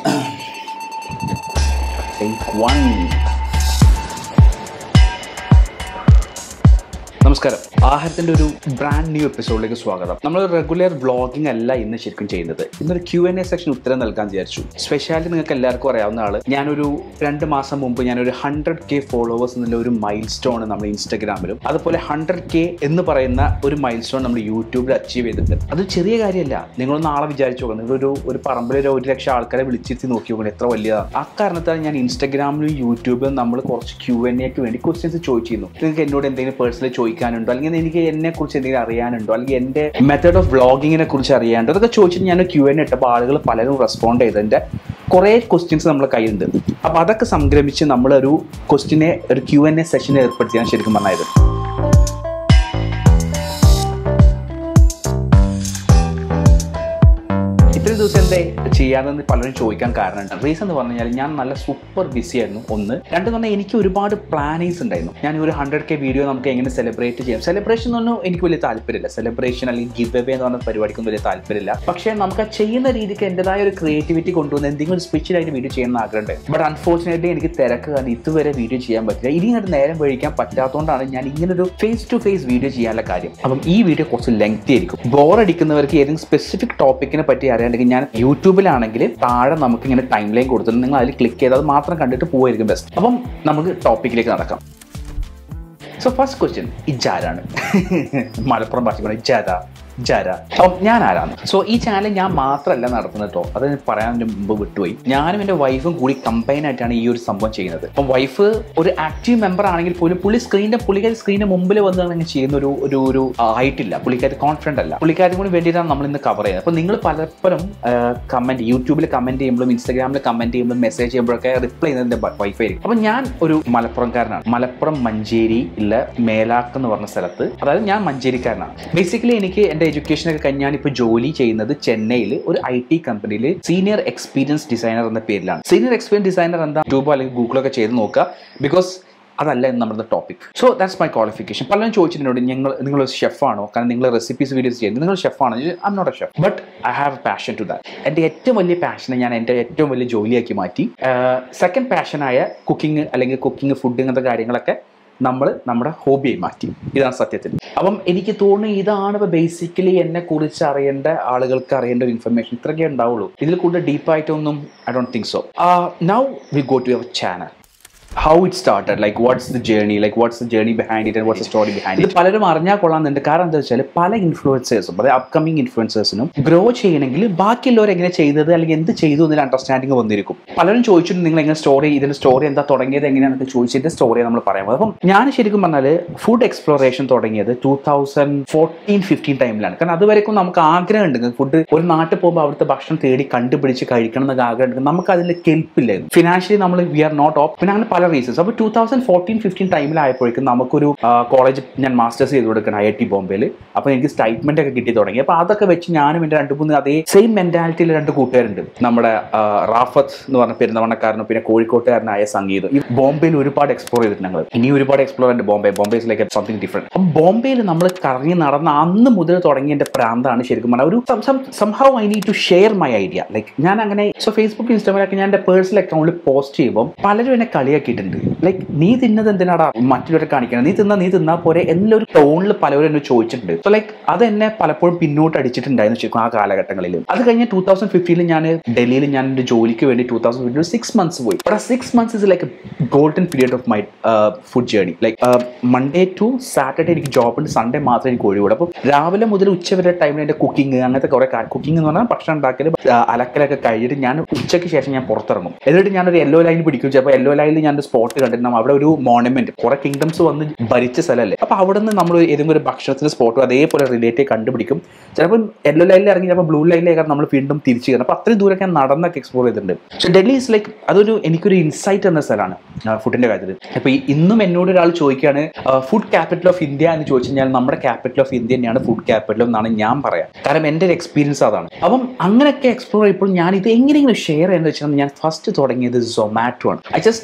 Take one. നമസ്കാരം ആഹാരത്തിന്റെ ഒരു brand new എപ്പിസോഡിലേക്ക് സ്വാഗതം നമ്മൾ റെഗുലർ വ്ളോഗിംഗ് അല്ല ഇന്ന് ശരിക്കും ചെയ്യുന്നത് ഇന്നൊരു ക്യു എൻ എ സെക്ഷൻ ഉത്തരം നൽകാൻ വിചാരിച്ചു സ്പെഷ്യാലിറ്റി നിങ്ങൾക്ക് എല്ലാവർക്കും അറിയാവുന്ന ആള് ഞാനൊരു രണ്ട് മാസം മുമ്പ് ഞാനൊരു ഹൺഡ്രഡ് കെ ഫോളോവേഴ്സ് എന്നുള്ള ഒരു മൈൽ സ്റ്റോൺ നമ്മൾ ഇൻസ്റ്റാഗ്രാമിലും അതുപോലെ ഹൺഡ്രഡ് കെ എന്ന് പറയുന്ന ഒരു മൈൽ സ്റ്റോൺ നമ്മൾ യൂട്യൂബിൽ അച്ചീവ് ചെയ്തിട്ടുണ്ട് അത് ചെറിയ കാര്യമല്ല നിങ്ങൾ നാളെ വിചാരിച്ചു നോക്കണം നിങ്ങളൊരു ഒരു പറമ്പിൽ ഒരു ഒരു ലക്ഷം ആൾക്കാരെ വിളിച്ചിരുത്തി നോക്കി നോക്കണം എത്ര വലിയതാണ് ആ കാരണത്താൽ ഞാൻ ഇൻസ്റ്റാഗ്രാമിലും യൂട്യൂബിലും നമ്മൾ കുറച്ച് ക്യു എൻ എക്ക് വേണ്ടി ക്വസ്റ്റ്യൻസ് ചോദിച്ചിരുന്നു നിങ്ങൾക്ക് എന്നോട് എന്തെങ്കിലും പേഴ്സണലി ചോദിക്കാനുണ്ടോ അല്ലെങ്കിൽ എനിക്ക് എന്നെ കുറിച്ച് എന്തെങ്കിലും അറിയാനുണ്ടോ അല്ലെങ്കിൽ എൻ്റെ മെത്തേഡ് ഓഫ് വ്ളോഗിങ്ങിനെ കുറിച്ച് അറിയാനുണ്ടോ അതൊക്കെ ചോദിച്ചിട്ട് ഞാൻ ക്യു എൻ ഇട്ടപ്പോൾ ആളുകൾ പലരും റെസ്പോണ്ട് ചെയ്തതിൻ്റെ കുറേ ക്വസ്റ്റ്യൻസ് നമ്മുടെ കയ്യിലുണ്ട് അപ്പോൾ അതൊക്കെ സംഗ്രമിച്ച് നമ്മളൊരു ക്വസ്റ്റിനെ ഒരു ക്യു എൻ എ സെഷനെ ഏർപ്പെടുത്തിയാണ് ശരിക്കും പറഞ്ഞത് ഇത്രയും ദിവസം എന്തേ ചെയ്യാതെന്ന് പലരും ചോദിക്കാൻ കാരണമുണ്ട് റീസൺ എന്ന് പറഞ്ഞു കഴിഞ്ഞാൽ ഞാൻ നല്ല സൂപ്പർ ബിസി ആയിരുന്നു ഒന്ന് രണ്ടെന്ന് പറഞ്ഞാൽ എനിക്ക് ഒരുപാട് പ്ലാനിങ്സ് ഉണ്ടായിരുന്നു ഞാൻ ഒരു ഹൺഡ്രഡ് കെ വീഡിയോ നമുക്ക് എങ്ങനെ സെലിബ്രേറ്റ് ചെയ്യാം സെലിബ്രേഷൻ എന്നൊന്നും എനിക്ക് വലിയ താല്പര്യമില്ല സെലിബ്രേഷൻ അല്ലെങ്കിൽ ഗിവ് അവേ എന്ന് പറഞ്ഞ പരിപാടിക്കൊന്നും വലിയ താല്പര്യമില്ല പക്ഷേ നമുക്ക് ആ ചെയ്യുന്ന രീതിക്ക് എൻ്റെതായ ഒരു ക്രിയേറ്റിവിറ്റി കൊണ്ടുവന്ന് എന്തെങ്കിലും സ്പെഷ്യൽ ആയിട്ട് വീഡിയോ ചെയ്യണമെന്ന് ആഗ്രഹമുണ്ട് ബട്ട് അൺഫോർച്ചുനേറ്റ്ലി എനിക്ക് തിരക്ക് കാരണം ഇതുവരെ വീഡിയോ ചെയ്യാൻ പറ്റില്ല ഇനി അങ്ങോട്ട് നേരം വഴിക്കാൻ പറ്റാത്തതുകൊണ്ടാണ് ഞാൻ ഇങ്ങനൊരു ഫേസ് ടു ഫേസ് വീഡിയോ ചെയ്യാനുള്ള കാര്യം അപ്പം ഈ വീഡിയോ കുറച്ച് ലെങ്തി ആയിരിക്കും ബോർ അടിക്കുന്നവർക്ക് ഏതെങ്കിലും സ്പെസിഫിക് ടോപ്പിക്കിനെ പറ്റി അറിയാണ്ടെങ്കിൽ ഞാൻ യൂട്യൂബിലാണെങ്കിൽ താഴെ നമുക്ക് ഇങ്ങനെ ടൈം ലൈൻ കൊടുത്തിട്ട് നിങ്ങൾ അതിൽ ക്ലിക്ക് ചെയ്ത് അത് മാത്രം കണ്ടിട്ട് പോയിരിക്കും ബെസ്റ്റ് അപ്പം നമുക്ക് ടോപ്പിക്കിലേക്ക് നടക്കാം സോ ഫസ്റ്റ് ക്വസ്റ്റ്യൻ ഇജാരാണ് മലപ്പുറം ഭാഷ പറഞ്ഞ ഇജാര ജര അപ്പം ഞാൻ ആരാണ് സോ ഈ ചാനൽ ഞാൻ മാത്രമല്ല നടത്തുന്നത് കേട്ടോ അത് ഞാൻ പറയാൻ മുമ്പ് വിട്ടുപോയി ഞാനും എൻ്റെ വൈഫും കൂടി കമ്പൈൻ ആയിട്ടാണ് ഈ ഒരു സംഭവം ചെയ്യുന്നത് അപ്പം വൈഫ് ഒരു ആക്റ്റീവ് മെമ്പർ ആണെങ്കിൽ പോലും പുള്ളി സ്ക്രീനിന്റെ പുള്ളിക്കാരി സ്ക്രീനിന്റെ മുമ്പിൽ വന്ന് അങ്ങനെ ചെയ്യുന്ന ഒരു ഒരു ഒരു ആയിട്ടില്ല പുള്ളിക്കാരി കോൺഫിഡൻ്റ് അല്ല പുള്ളിക്കാരി കൂടി വേണ്ടിയിട്ടാണ് നമ്മൾ ഇന്ന് കവർ ചെയ്യുന്നത് അപ്പം നിങ്ങൾ പലപ്പോഴും കമന്റ് യൂട്യൂബിൽ കമന്റ് ചെയ്യുമ്പോഴും ഇൻസ്റ്റാഗ്രാമിൽ കമന്റ് ചെയ്യുമ്പോഴും മെസ്സേജ് ചെയ്യുമ്പോഴൊക്കെ റിപ്ലൈ ചെയ്യുന്നത് എൻ്റെ വൈഫ് ആയിരിക്കും അപ്പം ഞാൻ ഒരു മലപ്പുറംകാരനാണ് മലപ്പുറം മഞ്ചേരി ഇല്ല മേലാക്ക് എന്ന് പറഞ്ഞ സ്ഥലത്ത് അതായത് ഞാൻ മഞ്ചേരിക്കാരനാണ് ബേസിക്കലി എനിക്ക് എൻ്റെ എഡ്യൂക്കേഷൻ ഒക്കെ കഴിഞ്ഞ് ഞാനിപ്പോൾ ജോലി ചെയ്യുന്നത് ചെന്നൈയിൽ ഒരു ഐ ടി കമ്പനിയിൽ സീനിയർ എക്സ്പീരിയൻസ് ഡിസൈനർ എന്ന പേരിലാണ് സീനിയർ എക്സ്പീരിയൻസ് ഡിസൈനർ എന്താ യൂട്യൂബോ അല്ലെങ്കിൽ ഗൂഗിളൊക്കെ ചെയ്ത് നോക്കുക ബിക്കോസ് അതല്ല ഇന്ന് നമ്മുടെ topic so that's my qualification പലരും ചോദിച്ചിട്ടുണ്ട് ഞങ്ങൾ നിങ്ങൾ ഷെഫാണോ കാരണം നിങ്ങൾ റെസിപ്പീസ് വീഡിയോസ് ചെയ്യുന്നത് നിങ്ങൾ ഷെഫാണോ I not a chef but I have passion to that എൻ്റെ ഏറ്റവും വലിയ പാഷനെ ഞാൻ എൻ്റെ ഏറ്റവും വലിയ ജോലിയാക്കി മാറ്റി സെക്കൻഡ് പാഷനായ കുക്കിംഗ് അല്ലെങ്കിൽ കുക്കിംഗ് ഫുഡ് ഇങ്ങനത്തെ കാര്യങ്ങളൊക്കെ നമ്മൾ നമ്മുടെ ഹോബിയായി മാറ്റി ഇതാണ് സത്യത്തിൽ അപ്പം എനിക്ക് തോന്നുന്നു ഇതാണ് ഇപ്പോൾ ബേസിക്കലി എന്നെ കുറിച്ച് അറിയേണ്ട ആളുകൾക്ക് അറിയേണ്ട ഒരു ഇൻഫർമേഷൻ ഇത്രയൊക്കെ ഉണ്ടാവുള്ളൂ ഇതിൽ കൂടുതൽ ഡീപ്പായിട്ടൊന്നും I don't think so now we go to your channel how it started like what's the journey like what's the journey behind it and what's story behind ഇത് പലരും അറിഞ്ഞാൽ കൊള്ളാമെന്നുണ്ട് കാരണം എന്താ വെച്ചാൽ പല ഇൻഫ്ലുവൻസേഴ്സും അതായത് അപ്കമിങ് ഇൻഫ്ലുവൻസേഴ്സിനും ഗ്രോ ചെയ്യണമെങ്കിൽ ബാക്കിയുള്ളവർ എങ്ങനെ ചെയ്തത് അല്ലെങ്കിൽ എന്ത് ചെയ്തു എന്നൊരു അണ്ടർസ്റ്റാൻഡിങ് വന്നിരിക്കും പലരും ചോദിച്ചിട്ട് നിങ്ങൾ എങ്ങനെ സ്റ്റോറി ഇതിന്റെ സ്റ്റോറി എന്താ തുടങ്ങിയത് എങ്ങനെയാണെന്നൊക്കെ ചോദിച്ചിട്ട് സ്റ്റോറി നമ്മൾ പറയാൻ അപ്പം ഞാൻ ശരിക്കും പറഞ്ഞാൽ ഫുഡ് എക്സ്പ്ലോറേഷൻ തുടങ്ങിയത് ടൂ തൗസൻഡ് ഫോർട്ടീൻ ഫിഫ്റ്റീൻ ടൈമിലാണ് കാരണം അതുവരെക്കും നമുക്ക് ആഗ്രഹം ഉണ്ട് ഫുഡ് ഒരു നാട്ടിൽ പോകുമ്പോൾ അവിടുത്തെ ഭക്ഷണം തേടി കണ്ടുപിടിച്ച് കഴിക്കണം എന്നൊക്കെ ആഗ്രഹം ഉണ്ട് നമുക്ക് അതിൽ കെൽപ്പില്ലായിരുന്നു ഫിനാൻഷ്യലി നമ്മൾ വി ആർ നോട്ട് ഓപ്പ് പിന്നെ അങ്ങനെ പല റീസൺസ് അപ്പോൾ ടൂ തൗസൻഡ് ഫോർട്ടീൻ ഫിഫ്റ്റീൻ ടൈമിലായപ്പോഴേക്കും നമുക്കൊരു കോളേജ് ഞാൻ മാസ്റ്റേഴ്സ് ചെയ്ത് കൊടുക്കണം ഐ ഐ ടി ബോംബെയിൽ അപ്പോൾ എനിക്ക് സ്റ്റൈറ്റ്മെന്റ് ഒക്കെ കിട്ടി തുടങ്ങി അപ്പോൾ അതൊക്കെ വെച്ച് ഞാനും എൻ്റെ രണ്ട് മൂന്ന് അതേ സെയിം മെന്റാലിറ്റിയിൽ രണ്ട് കൂട്ടുകാരുണ്ട് നമ്മുടെ ആ, റാഫത്ത് എന്ന് പറഞ്ഞ പെരുന്തവണക്കാരനും പിന്നെ കോഴിക്കോട്ടുകാരനായ സംഗീതം ഈ ബോംബെയിൽ ഒരുപാട് എക്സ്പ്ലോർ ചെയ്തിട്ടുണ്ട് ഞങ്ങൾ ഇനി ഒരുപാട് എക്സ്പ്ലോർ ഉണ്ട് Bombay Bombay is like something different അപ്പം ബോംബെയിൽ നമ്മൾ കറങ്ങി നടന്ന അന്ന് മുതൽ തുടങ്ങിയ എൻ്റെ പ്രാന്താണ് ശരിക്കും പറഞ്ഞാൽ ഒരു somehow I need to share my idea like ഞാൻ അങ്ങനെ സോ ഫേസ്ബുക്ക് ഇൻസ്റ്റാഗ്രാമൊക്കെ ഞാൻ എൻ്റെ പേഴ്സണൽ അക്കൗണ്ടിൽ പോസ്റ്റ് ചെയ്യുമ്പോൾ പലരും എന്നെ കളിയാക്കിയിട്ടുണ്ട് ലൈക്ക് നീ തിന്നത് എന്തിനാടാ മറ്റുള്ളവരെ കാണിക്കണം നീ തിന്നാ നീ തിന്നാ പോരെ എന്നൊരു ടോണിൽ പലരും എന്നെ ചോദിച്ചിട്ടുണ്ട് സോ ലൈക്ക് അത് എന്നെ പലപ്പോഴും പിന്നോട്ട് അടിച്ചിട്ടുണ്ടായിരുന്നു ശരിക്കും ആ കാലഘട്ടങ്ങളിൽ അത് കഴിഞ്ഞ് ടൂ തൗസൻഡ് ഫിഫ്റ്റീനിൽ ഞാൻ ഡൽഹിയിൽ ഞാൻ എൻ്റെ ജോലിക്ക് വേണ്ടി two thousand fifteen six months പോയി ബട്ട് ആ six months is like golden period of my food journey like Monday to Saturday എനിക്ക് ജോബ് ഉണ്ട് സൺഡേ മാത്രമേ എനിക്ക് ഒഴിവുള്ളൂ അപ്പോൾ രാവിലെ മുതൽ ഉച്ച വരെ ടൈമിൽ എൻ്റെ കുക്കിംഗ് അങ്ങനത്തെ കുറേ കുക്കിംഗ് എന്ന് പറഞ്ഞാൽ ഭക്ഷണം ഉണ്ടാക്കൽ ആ, അലക്കലൊക്കെ കഴിഞ്ഞിട്ട് ഞാൻ ഉച്ചയ്ക്ക് ശേഷം ഞാൻ പുറത്തിറങ്ങും എന്നിട്ട് ഞാനൊരു യെല്ലോ ലൈൻ പിടിക്കും ചിലപ്പോൾ യെല്ലോ ലൈനിൽ ഞാൻ ഒരു സ്പോട്ട് കണ്ടിട്ടുണ്ടാവും അവിടെ ഒരു മോണമെന്റ് കുറെ കിങ്ഡംസ് വന്ന് ഭരിച്ച സ്ഥലമല്ലേ അപ്പോൾ അവിടെ നിന്ന് നമ്മൾ ഏതെങ്കിലും ഒരു ഭക്ഷണത്തിന്റെ സ്പോട്ട് അതേപോലെ റിലേറ്റ് കണ്ടുപിടിക്കും ചിലപ്പോൾ യെല്ലോ ലൈനിൽ ഇറങ്ങി ചിലപ്പോൾ ബ്ലൂ ലൈനിലേക്ക് നമ്മൾ വീണ്ടും തിരിച്ചു കയറണം അപ്പോൾ അത്രയും ദൂരം ഞാൻ നടന്നൊക്കെ എക്സ്പ്ലോർ ചെയ്തിട്ടുണ്ട് പക്ഷേ ഡൽഹി ഇസ് ലൈക്ക് അതൊരു എനിക്കൊരു ഇൻസൈറ്റ് എന്ന സ്ഥലമാണ് ഫുഡിന്റെ കാര്യത്തിൽ അപ്പോൾ ഈ ഇന്നും എന്നോട് ഒരാൾ ചോദിക്കുകയാണ് ഫുഡ് ക്യാപിറ്റൽ ഓഫ് ഇന്ത്യ എന്ന് ചോദിച്ചു കഴിഞ്ഞാൽ നമ്മുടെ ക്യാപിറ്റൽ ഓഫ് ഇന്ത്യ തന്നെയാണ് ഫുഡ് ക്യാപിറ്റൽ എന്നാണ് ഞാൻ പറയാം കാരണം എൻ്റെ ഒരു എക്സ്പീരിയൻസ് അതാണ് അപ്പം അങ്ങനെയൊക്കെ എക്സ്പ്ലോർ ചെയ്യുമ്പോൾ ഞാൻ ഇത് എങ്ങനെയെങ്കിലും ഷെയർ ചെയ്യുന്നത് വെച്ചാൽ ഞാൻ ഫസ്റ്റ് തുടങ്ങിയത് സൊമാറ്റോ ആണ് I just start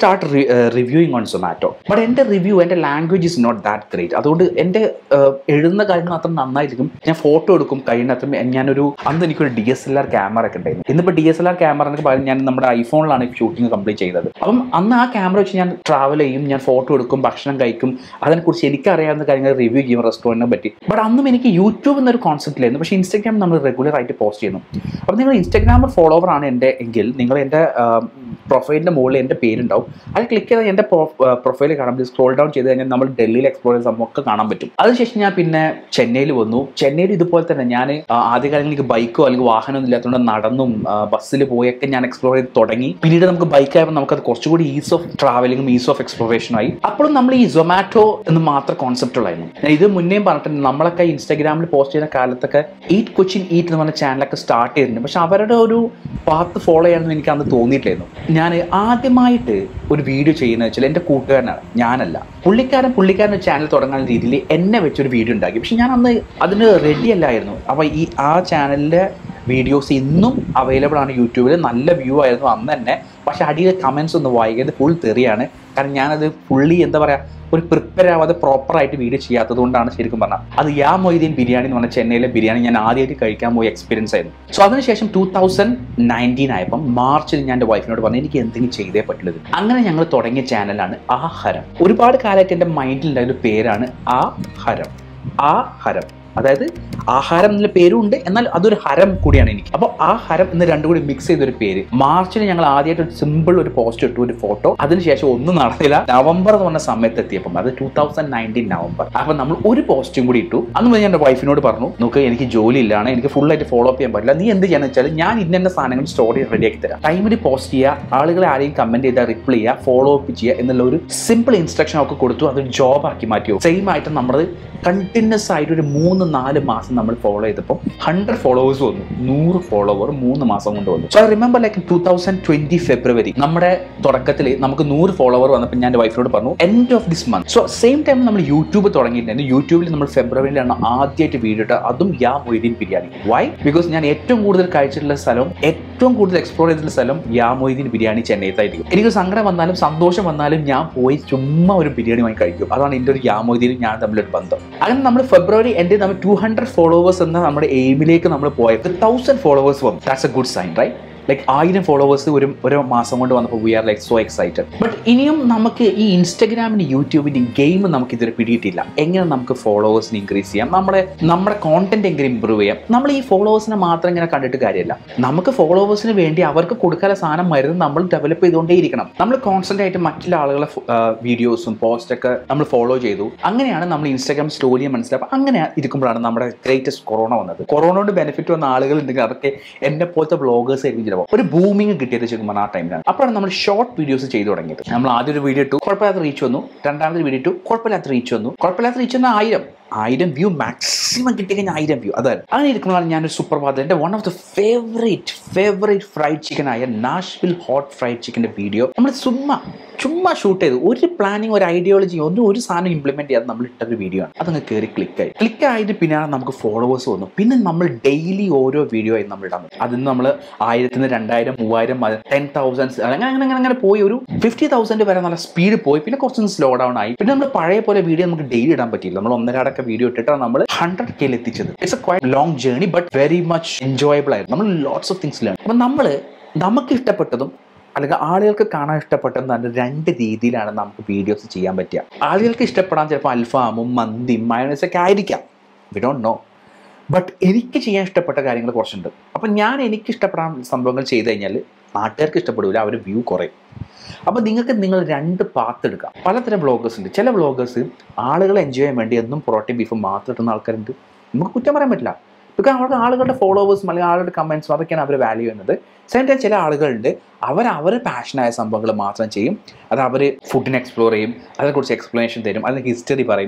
reviewing on Zomato but എൻ്റെ റിവ്യൂ എൻ്റെ language is not that great അതുകൊണ്ട് എൻ്റെ എഴുതുന്ന കാര്യങ്ങൾ അത്ര നന്നായിരിക്കും ഞാൻ ഫോട്ടോ എടുക്കും കഴിയുന്നത്ര ഞാനൊരു അന്ന് എനിക്കൊരു D S L R camera ഒക്കെ ഉണ്ടായിരുന്നു ഇന്നിപ്പോൾ D S L R camera എന്നൊക്കെ പകരം ഞാൻ നമ്മുടെ ഐഫോണിലാണ് ഷൂട്ടിംഗ് കംപ്ലീറ്റ് ചെയ്തത് അപ്പം അന്ന് ആ ക്യാമറ വെച്ച് ഞാൻ ട്രാവൽ ചെയ്യും ഞാൻ ഫോട്ടോ എടുക്കും ഭക്ഷണം കഴിക്കും അതിനെക്കുറിച്ച് എനിക്കറിയാവുന്ന കാര്യങ്ങൾ റിവ്യൂ ചെയ്യും റെസ്റ്റോറൻറ്റിനെ പറ്റി ബട്ട് അന്നും എനിക്ക് യൂട്യൂബ് എന്നൊരു കോൺസെപ്റ്റിലായിരുന്നു പക്ഷേ ഇൻസ്റ്റാഗ്രാം നമ്മൾ റെഗുലർ ആയിട്ട് പോസ്റ്റ് ചെയ്യുന്നു അപ്പോൾ നിങ്ങൾ ഇൻസ്റ്റാഗ്രാമിൽ ഫോളോവർ ആണ് എൻ്റെ എങ്കിൽ നിങ്ങൾ എൻ്റെ പ്രൊഫൈലിൻ്റെ മുകളിൽ എൻ്റെ പേരുണ്ടാവും അത് ക്ലിക്ക് ചെയ്താൽ എൻ്റെ പ്രൊഫൈൽ കാണാൻ പറ്റും സ്ക്രോൾ ഡൗൺ ചെയ്ത് കഴിഞ്ഞാൽ നമ്മൾ ഡൽഹിയിൽ എക്സ്പ്ലോർ ചെയ്ത സംഭവം ഒക്കെ കാണാൻ പറ്റും അതിനുശേഷം ഞാൻ പിന്നെ ചെന്നൈയിൽ വന്നു ചെന്നൈയിൽ ഇതുപോലെ തന്നെ ഞാൻ ആദ്യകാലം എനിക്ക് ബൈക്കോ അല്ലെങ്കിൽ വാഹനമൊന്നും ഇല്ലാത്തതുകൊണ്ട് നടന്നും ബസ്സിൽ പോയൊക്കെ ഞാൻ എക്സ്പ്ലോർ ചെയ്ത് തുടങ്ങി പിന്നീട് നമുക്ക് ബൈക്കായപ്പോൾ നമുക്കത് കുറച്ചുകൂടി ഈസ് ഓഫ് ട്രാവലിംഗും ഈസ് ഓഫ് എക്സ്പ്ലോറേഷനും ആയി അപ്പോഴും നമ്മൾ ഈ സൊമാറ്റോ എന്ന് മാത്രം കോൺസെപ്റ്റ് ഉള്ളായിരുന്നു ഞാൻ ഇത് മുന്നേയും പറഞ്ഞിട്ടുണ്ട് നമ്മളൊക്കെ ഇൻസ്റ്റാഗ്രാമിൽ പോസ്റ്റ് ചെയ്യുന്ന കാലത്തൊക്കെ ഈറ്റ് കൊച്ചിൻ ഈറ്റ് എന്ന് പറഞ്ഞ ചാനലൊക്കെ സ്റ്റാർട്ട് ചെയ്തിട്ടുണ്ട് പക്ഷെ അവരുടെ ഒരു പാത്ത് ഫോളോ ചെയ്യാനൊന്നും എനിക്ക് അന്ന് തോന്നിയിട്ടില്ലായിരുന്നു ഞാൻ ആദ്യമായിട്ട് ഒരു വീഡിയോ ചെയ്യുന്നത് വെച്ചാൽ എൻ്റെ കൂട്ടുകാരനാണ് ഞാനല്ല പുള്ളിക്കാരൻ പുള്ളിക്കാരൻ ചാനൽ തുടങ്ങാൻ രീതിയിൽ എന്നെ വെച്ചൊരു വീഡിയോ ഉണ്ടാക്കി പക്ഷെ ഞാൻ അന്ന് അതിന് റെഡി അല്ലായിരുന്നു അപ്പോൾ ഈ ആ ചാനലിൻ്റെ വീഡിയോസ് ഇന്നും അവൈലബിൾ ആണ് യൂട്യൂബിൽ നല്ല വ്യൂ ആയിരുന്നു അന്ന് തന്നെ പക്ഷെ അടിയിൽ കമൻസ് ഒന്ന് വായിക്കുന്നത് ഫുൾ തെറിയാണ് കാരണം ഞാനത് ഫുള്ളി എന്താ പറയുക ഒരു പ്രിപ്പയർ ആവാതെ പ്രോപ്പറായിട്ട് വീഡിയോ ചെയ്യാത്തത് കൊണ്ടാണ് ശരിക്കും പറഞ്ഞാൽ അത് യാ മൊയ്തീൻ ബിരിയാണി എന്ന് പറഞ്ഞ ചെന്നൈയിലെ ബിരിയാണി ഞാൻ ആദ്യമായിട്ട് കഴിക്കാൻ പോയ എക്സ്പീരിയൻസ് ആയിരുന്നു സോ അതിനുശേഷം ടൂ തൗസൻഡ് നയൻറ്റീൻ ആയപ്പം മാർച്ചിൽ ഞാൻ എൻ്റെ വൈഫിനോട് പറഞ്ഞു എനിക്ക് എന്തെങ്കിലും ചെയ്തേ പറ്റുള്ളത് അങ്ങനെ ഞങ്ങൾ തുടങ്ങിയ ചാനലാണ് ആ ഹരം ഒരുപാട് കാലമായിട്ട് എൻ്റെ മൈൻഡിൽ ഉണ്ടായ ഒരു പേരാണ് ആ ഹരം ആ ഹരം അതായത് ആഹാരം എന്നുള്ള പേരും ഉണ്ട് എന്നാൽ അതൊരു ഹരം കൂടിയാണ് എനിക്ക് അപ്പോൾ ആ ഹരം എന്ന് രണ്ടും കൂടി മിക്സ് ചെയ്തൊരു പേര് മാർച്ചിൽ ഞങ്ങൾ ആദ്യമായിട്ട് ഒരു സിമ്പിൾ ഒരു പോസ്റ്റ് ഇട്ടു ഒരു ഫോട്ടോ അതിനുശേഷം ഒന്നും നടന്നില്ല നവംബർ എന്ന് പറഞ്ഞ സമയത്ത് എത്തിയപ്പം അത് ടൂ തൗസൻഡ് നയൻറ്റീൻ നവംബർ അപ്പം നമ്മൾ ഒരു പോസ്റ്റും കൂടി ഇട്ടു അന്ന് മുതൽ ഞാൻ എൻ്റെ വൈഫിനോട് പറഞ്ഞു നോക്ക് എനിക്ക് ജോലി ഇല്ലാണ് എനിക്ക് full ആയിട്ട് ഫോളോ അപ്പ് ചെയ്യാൻ പറ്റില്ല നീ എന്ത് ചെയ്യാന്ന് വെച്ചാൽ ഞാൻ ഇന്ന സാധനങ്ങൾ സ്റ്റോറി റെഡിയാക്കി തരാം ടൈമിൽ പോസ്റ്റ് ചെയ്യുക ആളുകളെ ആരെയും കമന്റ് ചെയ്താൽ റിപ്ലൈ ചെയ്യുക ഫോളോ അപ്പ് ചെയ്യുക എന്നുള്ള ഒരു സിമ്പിൾ ഇൻസ്ട്രക്ഷൻ ഒക്കെ കൊടുത്തു അതൊരു ജോബ് ആക്കി മാറ്റിയോ സെയിം ആയിട്ട് നമ്മൾ കണ്ടിന്യൂസ് ആയിട്ട് ഒരു മൂന്ന് നാല് മാസം നമ്മൾ ഫോളോ ചെയ്തപ്പോൾ ഹൺഡ്രഡ് ഫോളോവേഴ്സ് വന്നു നൂറ് ഫോളോവർ മൂന്ന് മാസം കൊണ്ട് വന്നു so I remember like two thousand twenty February നമ്മുടെ തുടക്കത്തിൽ നമുക്ക് നൂറ് ഫോളോവർ വന്നപ്പോൾ ഞാൻ എൻ്റെ വൈഫിനോട് പറഞ്ഞു end of this month so same time നമ്മൾ യൂട്യൂബ് തുടങ്ങിയിട്ടുണ്ടായിരുന്നു യൂട്യൂബിൽ നമ്മൾ ഫെബ്രുവരിയിലാണ് ആദ്യമായിട്ട് വീഡിയോ ഇട്ടത് അതും യാ മൊയ്തീൻ ബിരിയാണി വൈ ബിക്കോസ് ഞാൻ ഏറ്റവും കൂടുതൽ കഴിച്ചിട്ടുള്ള സ്ഥലം ഏറ്റവും കൂടുതൽ എക്സ്പ്ലോർ ചെയ്തിട്ടുള്ള സ്ഥലം യാ മൊയ്തീൻ ബിരിയാണി ചെന്നൈത്തായിരിക്കും എനിക്ക് സങ്കടം വന്നാലും സന്തോഷം വന്നാലും ഞാൻ പോയി ചുമ്മാ ഒരു ബിരിയാണി വാങ്ങി കഴിക്കും അതാണ് എൻ്റെ ഒരു യാ മൊയ്തീനും ഞാൻ തമ്മിലൊരു ബന്ധം അങ്ങനെ നമ്മൾ ഫെബ്രുവരി എൻ്റെ നമ്മൾ ടു ഹൺഡ്രഡ് ഫോളോവേഴ്സ് എന്ന നമ്മുടെ എയിമിലേക്ക് നമ്മൾ പോയത് തൗസൻഡ് ഫോളോവേഴ്സ് വന്നു that's a good sign right like ആയിരം ഫോളോവേഴ്സ് ഒരു ഒരു മാസം കൊണ്ട് വന്നപ്പോൾ we are like so excited but ഇനിയും നമുക്ക് ഈ ഇൻസ്റ്റഗ്രാമിൻ്റെ യൂട്യൂബിൻ്റെ ഗെയിം നമുക്ക് ഇതുവരെ പിടിയിട്ടില്ല എങ്ങനെ നമുക്ക് ഫോളോവേഴ്സിനെ ഇൻക്രീസ് ചെയ്യാം നമ്മുടെ നമ്മുടെ കോണ്ടന്റ് എങ്ങനെ ഇമ്പ്രൂവ് ചെയ്യാം നമ്മൾ ഈ ഫോളോവേഴ്സിനെ മാത്രം ഇങ്ങനെ കണ്ടിട്ട് കാര്യമില്ല നമുക്ക് ഫോളോവേഴ്സിന് വേണ്ടി അവർക്ക് കൊടുക്കാനുള്ള സാധനം മരുന്ന് നമ്മൾ ഡെവലപ്പ് ചെയ്തുകൊണ്ടേയിരിക്കണം നമ്മൾ കോൺസ്റ്റന്റ് ആയിട്ട് മറ്റുള്ള ആളുകളെ വീഡിയോസും പോസ്റ്റൊക്കെ നമ്മൾ ഫോളോ ചെയ്തു അങ്ങനെയാണ് നമ്മൾ ഇൻസ്റ്റാഗ്രാം സ്റ്റോറിയെ മനസ്സിലാക്കുക അങ്ങനെ ഇരിക്കുമ്പോഴാണ് നമ്മുടെ ഗ്രേറ്റസ്റ്റ് കൊറോണ വന്നത് കൊറോണ കൊണ്ട് ബെനിഫിറ്റ് വന്ന ആളുകൾ ഉണ്ടെങ്കിൽ അതൊക്കെ എന്നെ പോലത്തെ ബ്ലോഗേഴ്സ് ആയിരിക്കും ചിലപ്പോൾ ഒരു ബൂമിങ് കിട്ടിയത് ശരിക്കും പറഞ്ഞാൽ ആ ടൈമിലാണ് അപ്പോഴാണ് നമ്മൾ ഷോർട്ട് വീഡിയോസ് ചെയ്തു തുടങ്ങിയത് നമ്മൾ ആദ്യം ഒരു വീഡിയോ ഇട്ടു കുഴപ്പമില്ലാത്ത റീച്ച് വന്നു രണ്ടാമത്തെ വീഡിയോ ഇട്ടു കുഴപ്പമില്ലാത്ത റീച്ച് വന്നു കുഴപ്പമില്ലാത്ത റീച്ച് വന്നാൽ ആയിരം ആയിരം വ്യൂ മാക്സിമം കിട്ടി കഴിഞ്ഞാൽ ആയിരം വ്യൂ അതാണ് അങ്ങനെ ഇരിക്കുമ്പോഴാണ് ഞാനൊരു സൂപ്പർ പാത എൻ്റെ one of the favourite favourite fried chicken ആയ നാഷ്വിൽ ഹോട്ട് ഫ്രൈഡ് ചിക്കൻ്റെ വീഡിയോ നമ്മൾ ചുമ്മാ ചുമ്മാ ഷൂട്ട് ചെയ്തു ഒരു പ്ലാനിങ് ഒരു ഐഡിയോളജി ഒന്നും ഒരു സാധനം ഇംപ്ലിമെന്റ് ചെയ്യാതെ നമ്മൾ ഇട്ടൊരു വീഡിയോ ആണ് അതങ്ങ് കയറി ക്ലിക്കായി ക്ലിക്ക് ആയിട്ട് പിന്നെയാണ് നമുക്ക് ഫോളോവേഴ്സ് വന്നു പിന്നെ നമ്മൾ ഡെയിലി ഓരോ വീഡിയോ ആയി നമ്മൾ ഇടാൻ അതിൽ നിന്ന് നമ്മൾ ആയിരത്തിന് രണ്ടായിരം മൂവായിരം ടെൻ തൗസൻഡ് അങ്ങനെ അങ്ങനെ അങ്ങനെ അങ്ങനെ പോയി ഒരു ഫിഫ്റ്റി തൗസൻഡ് വരെ നല്ല സ്പീഡ് പോയി പിന്നെ കുറച്ചൊന്ന് സ്ലോ ഡൗൺ ആയി പിന്നെ നമ്മൾ പഴയ പോലെ വീഡിയോ നമുക്ക് ഡെയിലി ഇടാൻ പറ്റില്ല നമ്മൾ ഒന്നരാടൊക്കെ വീഡിയോ ഇട്ടിട്ടാണ് നമ്മൾ ഹൺഡ്രഡ് കെയിൽ എത്തിച്ചത് it's a quite long journey but very much enjoyable ആയിരുന്നു നമ്മൾ ലോട്ട്സ് ഓഫ് തിങ്സ് ലേൺ അപ്പം നമ്മൾ നമുക്ക് ഇഷ്ടപ്പെട്ടതും അല്ലെങ്കിൽ ആളുകൾക്ക് കാണാൻ ഇഷ്ടപ്പെട്ടതും തന്നെ രണ്ട് രീതിയിലാണ് നമുക്ക് വീഡിയോസ് ചെയ്യാൻ പറ്റുക ആളുകൾക്ക് ഇഷ്ടപ്പെടാൻ ചിലപ്പോൾ അൽഫാമും മന്തിയും മയോണൈസൊക്കെ ആയിരിക്കാം വി ഡോണ്ട് നോ ബട്ട് എനിക്ക് ചെയ്യാൻ ഇഷ്ടപ്പെട്ട കാര്യങ്ങൾ കുറച്ചുണ്ട് അപ്പം ഞാൻ എനിക്ക് ഇഷ്ടപ്പെടാൻ സംഭവങ്ങൾ ചെയ്ത് കഴിഞ്ഞാൽ നാട്ടുകാർക്ക് ഇഷ്ടപ്പെടില്ല അവർ വ്യൂ കുറയും അപ്പോൾ നിങ്ങൾക്ക് നിങ്ങൾ രണ്ട് പാത്ത് എടുക്കാം പലതരം വ്ളോഗേഴ്സ് ഉണ്ട് ചില വ്ളോഗേഴ്സ് ആളുകൾ എൻജോയ് ചെയ്യാൻ വേണ്ടി എന്നും പ്രോട്ടീൻ ബീഫും മാത്രം ഇട്ടുന്ന ആൾക്കാരുണ്ട് നമുക്ക് കുറ്റം പറയാൻ പറ്റില്ല ബിക്കോസ് അവർക്ക് ആളുകളുടെ ഫോളോവേഴ്സും അല്ലെങ്കിൽ ആളുകളുടെ കമൻസും അതൊക്കെയാണ് അവർ വാല്യൂ ചെയ്യുന്നത് സെയിം ടൈം ചില ആളുകളുണ്ട് അവർ അവർ പാഷനായ സംഭവങ്ങൾ മാത്രം ചെയ്യും അത് അവർ ഫുഡിനെ എക്സ്പ്ലോർ ചെയ്യും അതിനെക്കുറിച്ച് എക്സ്പ്ലനേഷൻ തരും അതിന് ഹിസ്റ്ററി പറയും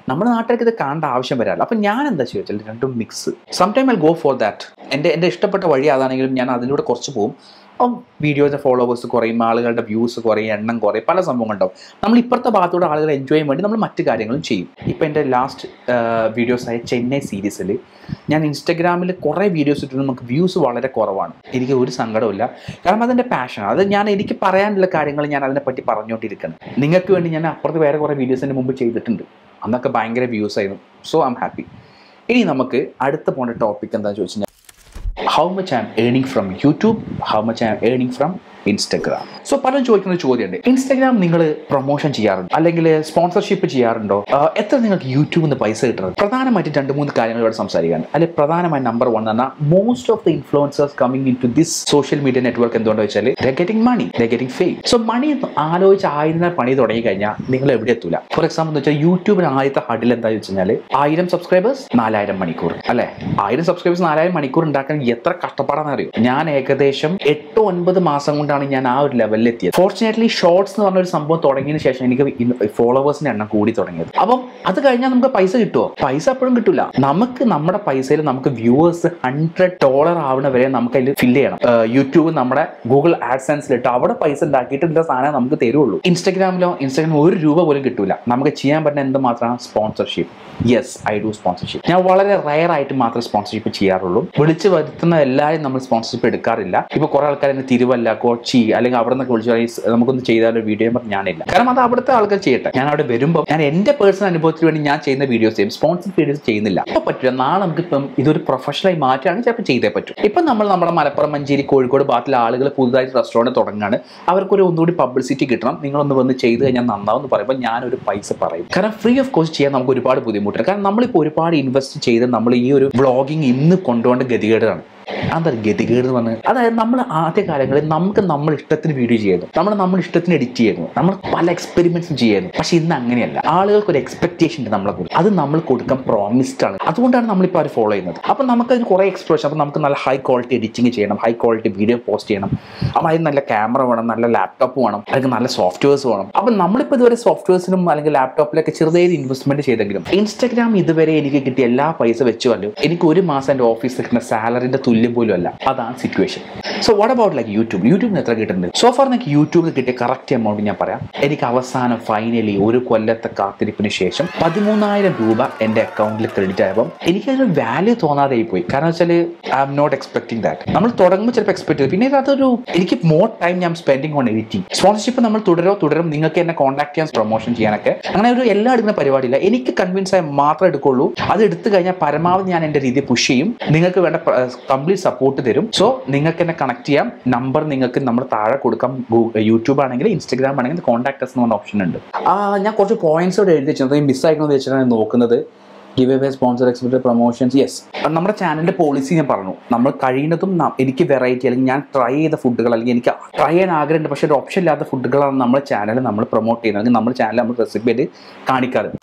നമ്മുടെ നാട്ടിലേക്ക് ഇത് കാണേണ്ട ആവശ്യം വരാറില്ല അപ്പം ഞാൻ എന്താ ചോദിച്ചാൽ രണ്ടും mix sometime I go for that എൻ്റെ എൻ്റെ ഇഷ്ടപ്പെട്ട വഴി അതാണെങ്കിലും ഞാൻ അതിലൂടെ കുറച്ച് പോകും അപ്പം വീഡിയോയുടെ ഫോളോവേഴ്സ് കുറയും ആളുകളുടെ വ്യൂസ് കുറയും എണ്ണം കുറയും പല സംഭവങ്ങളുണ്ടാവും നമ്മൾ ഇപ്പുറത്തെ ഭാഗത്തൂടെ ആളുകൾ എൻജോയ് ചെയ്യാൻ വേണ്ടി നമ്മൾ മറ്റു കാര്യങ്ങളും ചെയ്യും ഇപ്പം എൻ്റെ ലാസ്റ്റ് വീഡിയോസായ ചെന്നൈ സീരീസിൽ ഞാൻ ഇൻസ്റ്റഗ്രാമിൽ കുറേ വീഡിയോസ് ഇട്ടിട്ട് നമുക്ക് വ്യൂസ് വളരെ കുറവാണ് എനിക്ക് ഒരു സങ്കടമില്ല കാരണം അതെൻ്റെ പാഷൻ അത് ഞാൻ എനിക്ക് പറയാനുള്ള കാര്യങ്ങൾ ഞാൻ അതിനെപ്പറ്റി പറഞ്ഞുകൊണ്ടിരിക്കണം നിങ്ങൾക്ക് വേണ്ടി ഞാൻ അപ്പുറത്ത് വേറെ കുറേ വീഡിയോസ് എൻ്റെ മുമ്പ് ചെയ്തിട്ടുണ്ട് അന്നൊക്കെ ഭയങ്കര വ്യൂസ് ആയിരുന്നു സോ ഐ എം ഹാപ്പി ഇനി നമുക്ക് അടുത്ത പോകേണ്ട ടോപ്പിക് എന്താണെന്ന് ചോദിച്ചു കഴിഞ്ഞാൽ how much I am earning from YouTube how much I am earning from Instagram so പലരും ചോദിക്കുന്ന ഒരു ചോദ്യമുണ്ട് ഇൻസ്റ്റഗ്രാം നിങ്ങൾ പ്രൊമോഷൻ ചെയ്യാറുണ്ടോ അല്ലെങ്കിൽ സ്പോൺസർഷിപ്പ് ചെയ്യാറുണ്ടോ ആഹ് എത്ര നിങ്ങൾക്ക് യൂട്യൂബിൽ നിന്ന് പൈസ കിട്ടുന്നത് പ്രധാനമായിട്ട് രണ്ട് മൂന്ന് കാര്യങ്ങൾ ഇവിടെ സംസാരിക്കാൻ അല്ലെ പ്രധാനമായി നമ്പർ വൺ എന്ന് പറഞ്ഞാൽ most of the influencers coming in to this social media network എന്തുകൊണ്ടെന്ന് വെച്ചാൽ the getting money the getting fame so money ആലോചിച്ച് ആയിരം പണി തുടങ്ങി കഴിഞ്ഞാൽ നിങ്ങൾ എവിടെ എത്തൂല ഫോർ എക്സാമ്പിൾ എന്ന് വെച്ചാൽ യൂട്യൂബിന് ആദ്യത്തെ ഹഡിൽ എന്താ വെച്ച് കഴിഞ്ഞാൽ ആയിരം സബ്സ്ക്രൈബേഴ്സ് നാലായിരം മണിക്കൂർ അല്ലെ ആയിരം സബ്സ്ക്രൈബേഴ്സ് നാലായിരം മണിക്കൂർ ഉണ്ടാക്കാൻ എത്ര കഷ്ടപ്പാടാണെന്ന് അറിയോ ഞാൻ ഏകദേശം എട്ട് ഒൻപത് മാസം കൊണ്ടാണ് ഞാൻ ആ ഒരു ലെവലിൽ എത്തിയത് ഫോർച്ചുനേറ്റ്ലി ഷോർട്സ് എന്ന് പറഞ്ഞ ഒരു സംഭവം തുടങ്ങിയതിന് ശേഷം എനിക്ക് ഫോളോവേഴ്സിന്റെ എണ്ണം കൂടി തുടങ്ങിയത് അപ്പം അത് കഴിഞ്ഞാൽ നമുക്ക് പൈസ കിട്ടുമോ പൈസ അപ്പോഴും കിട്ടില്ല നമുക്ക് നമ്മുടെ പൈസയിൽ നമുക്ക് വ്യൂവേഴ്സ് ഹൺഡ്രഡ് ഡോളർ ആവുന്ന വരെ നമുക്ക് അതിൽ ഫില്ല് ചെയ്യണം ഏഹ് യൂട്യൂബ് നമ്മുടെ ഗൂഗിൾ ആഡ്സൻസിലിട്ട് അവിടെ പൈസ ഉണ്ടാക്കിയിട്ട് ഇതിന്റെ സാധനം നമുക്ക് തരുള്ളൂ ഇൻസ്റ്റാഗ്രാമിലോ ഇൻസ്റ്റാഗ്രാം ഒരു രൂപ പോലും കിട്ടൂല നമുക്ക് ചെയ്യാൻ പറ്റുന്ന എന്ത് മാത്രമാണ് sponsorship yes I do sponsorship ഞാൻ വളരെ റയർ ആയിട്ട് മാത്രമേ സ്പോൺസർഷിപ്പ് ചെയ്യാറുള്ളൂ വിളിച്ച് വരുത്തുന്ന എല്ലാവരും നമ്മൾ സ്പോൺസർഷിപ്പ് എടുക്കാറില്ല ഇപ്പൊ കുറെ ആൾക്കാർ എന്നെ തിരുവല്ല കൊച്ചി അല്ലെങ്കിൽ അവിടെ നിന്നൊക്കെ വിളിച്ചു പറയും, "സ് നമുക്കൊന്ന് ചെയ്താൽ ഒരു വീഡിയോ പറഞ്ഞ് ഞാനില്ല കാരണം അത് അവിടുത്തെ ആൾക്കാർ ചെയ്യട്ടെ ഞാൻ അവിടെ വരുമ്പോൾ ഞാൻ എന്റെ പേഴ്സണൽ അനുഭവത്തിന് വേണ്ടി ഞാൻ ചെയ്യുന്ന വീഡിയോസ് ചെയ്യും സ്പോൺസർ വീഡിയോസ് ചെയ്യുന്നില്ല ഇപ്പൊ പറ്റില്ല നാളെ നമുക്ക് ഇപ്പം ഇതൊരു പ്രൊഫഷണലായി മാറ്റുകയാണെങ്കിൽ ചിലപ്പോൾ ചെയ്തേ പറ്റും ഇപ്പം നമ്മൾ നമ്മുടെ മലപ്പുറം മഞ്ചേരി കോഴിക്കോട് ഭാഗത്തിലെ ആളുകൾ പുതുതായിട്ട് റെസ്റ്റോറൻറ്റ് തുടങ്ങുകയാണ് അവർക്കൊരു ഒന്നുകൂടി പബ്ലിസിറ്റി കിട്ടണം നിങ്ങളൊന്ന് വന്ന് ചെയ്ത് കഴിഞ്ഞാൽ നന്നാവും എന്ന് പറയുമ്പോൾ ഞാനൊരു പൈസ പറയും കാരണം ഫ്രീ ഓഫ് കോസ്റ്റ് ചെയ്യാൻ നമുക്ക് ഒരുപാട് ബുദ്ധിമുട്ടുണ്ട് കാരണം നമ്മളിപ്പോൾ ഒരുപാട് ഇൻവെസ്റ്റ് ചെയ്ത് നമ്മൾ ഈ ഒരു വ്ളോഗിങ് ഇന്ന് കൊണ്ടുപോകേണ്ട ഗതികേടാണ് എന്താ ഗതികേട് എന്ന് പറഞ്ഞത് അതായത് നമ്മൾ ആദ്യ കാലങ്ങളിൽ നമുക്ക് നമ്മൾ ഇഷ്ടത്തിന് വീഡിയോ ചെയ്യുന്നു നമ്മൾ നമ്മൾ ഇഷ്ടത്തിന് എഡിറ്റ് ചെയ്യുന്നു നമ്മൾ പല എക്സ്പെരിമെന്റ്സും ചെയ്യുന്നു പക്ഷെ ഇന്ന് അങ്ങനെയല്ല ആളുകൾക്ക് ഒരു എക്സ്പെക്ടേഷൻ ഉണ്ട് നമ്മളെ കുറിച്ച് അത് നമ്മൾ കൊടുക്കാൻ പ്രോമിസ്ഡ് ആണ് അതുകൊണ്ടാണ് നമ്മളിപ്പോൾ അവർ ഫോളോ ചെയ്യുന്നത് അപ്പം നമുക്ക് അതിന് കുറേ എക്സ്പ്ലോഷൻ അപ്പം നമുക്ക് നല്ല ഹൈ ക്വാളിറ്റി എഡിറ്റിംഗ് ചെയ്യണം ഹൈ ക്വാളിറ്റി വീഡിയോ പോസ്റ്റ് ചെയ്യണം അപ്പം അതിന് നല്ല ക്യാമറ വേണം നല്ല ലാപ്ടോപ്പ് വേണം അല്ലെങ്കിൽ നല്ല സോഫ്റ്റ്വെയർസ് വേണം അപ്പം നമ്മളിപ്പോൾ ഇതുവരെ സോഫ്റ്റ്വെയർസിനും അല്ലെങ്കിൽ ലാപ്ടോപ്പിലൊക്കെ ചെറുതായി ഇൻവെസ്റ്റ്മെന്റ് ചെയ്തെങ്കിലും ഇൻസ്റ്റാഗ്രാം ഇതുവരെ എനിക്ക് കിട്ടിയ എല്ലാ പൈസ വെച്ചുമല്ലോ എനിക്ക് ഒരു മാസം എൻ്റെ ഓഫീസിൽ കിട്ടുന്ന സാലറിന്റെ തുല്യം പോലും അല്ല അതാണ് situation so what about like YouTube യൂട്യൂബിന് എത്ര കിട്ടുന്നുണ്ട് സോ ഫാർ എനിക്ക് യൂട്യൂബിൽ കിട്ടിയ കറക്റ്റ് എമൗണ്ട് ഞാൻ പറയാം എനിക്ക് അവസാനം ഫൈനലി ഒരു കൊല്ലത്തെ കാത്തിരിപ്പിന് ശേഷം പതിമൂന്നായിരം രൂപ എൻ്റെ അക്കൗണ്ടിൽ ക്രെഡിറ്റ് ആയപ്പോൾ എനിക്കതിന് വാല്യൂ തോന്നാതെ പോയി കാരണം വെച്ചാൽ I am not expecting that നമ്മൾ തുടങ്ങുമ്പോൾ ചിലപ്പോൾ എക്സ്പെക്ട് ചെയ്തു പിന്നെ അതൊരു എനിക്ക് മോർ ടൈം ഞാൻ സ്പെൻഡിങ് ഓൺ എഡിറ്റിംഗ് സ്പോൺസർഷിപ്പ് നമ്മൾ തുടരോ തുടരും നിങ്ങൾക്ക് എന്നെ കോൺടാക്ട് ചെയ്യാൻ പ്രൊമോഷൻ ചെയ്യാനൊക്കെ അങ്ങനെ ഒരു എല്ലാം എടുക്കുന്ന പരിപാടിയില്ല എനിക്ക് കൺവിൻസ് ആയി മാത്രമേ എടുക്കുള്ളൂ അത് എടുത്തു കഴിഞ്ഞാൽ പരമാവധി ഞാൻ എൻ്റെ രീതി പുഷ് ചെയ്യും നിങ്ങൾക്ക് വേണ്ട കംപ്ലീറ്റ് സപ്പോർട്ട് തരും സോ നിങ്ങൾക്ക് എന്നെ കണക്ട് ചെയ്യാം നമ്പർ നിങ്ങൾക്ക് നമ്മൾ താഴെ കൊടുക്കാം യൂട്യൂബ് ആണെങ്കിൽ ഇൻസ്റ്റാഗ്രാം ആണെങ്കിൽ കോൺടാക്ട് എന്ന് പറഞ്ഞ ഓപ്ഷൻ ഉണ്ട് ആ, ഞാൻ കുറച്ച് പോയിന്റ്സ് ഇവിടെ എഴുതി വെച്ചിട്ടുണ്ട് മിസ് ആയിക്കണമെന്ന് വെച്ചിട്ടാണ് നോക്കുന്നത് give away sponsor expect promotions yes നമ്മുടെ ചാനലിന്റെ പോളിസി ഞാൻ പറഞ്ഞു നമ്മൾ കഴിയുന്നതും ന- എനിക്ക് വെറൈറ്റി അല്ലെങ്കിൽ ഞാൻ ട്രൈ ചെയ്ത ഫുഡുകൾ അല്ലെങ്കിൽ എനിക്ക് ട്രൈ ചെയ്യാൻ ആഗ്രഹമുണ്ട് പക്ഷേ ഒരു ഓപ്ഷൻ ഇല്ലാത്ത ഫുഡുകളാണ് നമ്മുടെ ചാനൽ നമ്മൾ പ്രൊമോട്ട് ചെയ്യുന്നത് അല്ലെങ്കിൽ നമ്മുടെ ചാനൽ നമ്മൾ റെസിപ്പി ആയിട്ട് കാണിക്കാറ്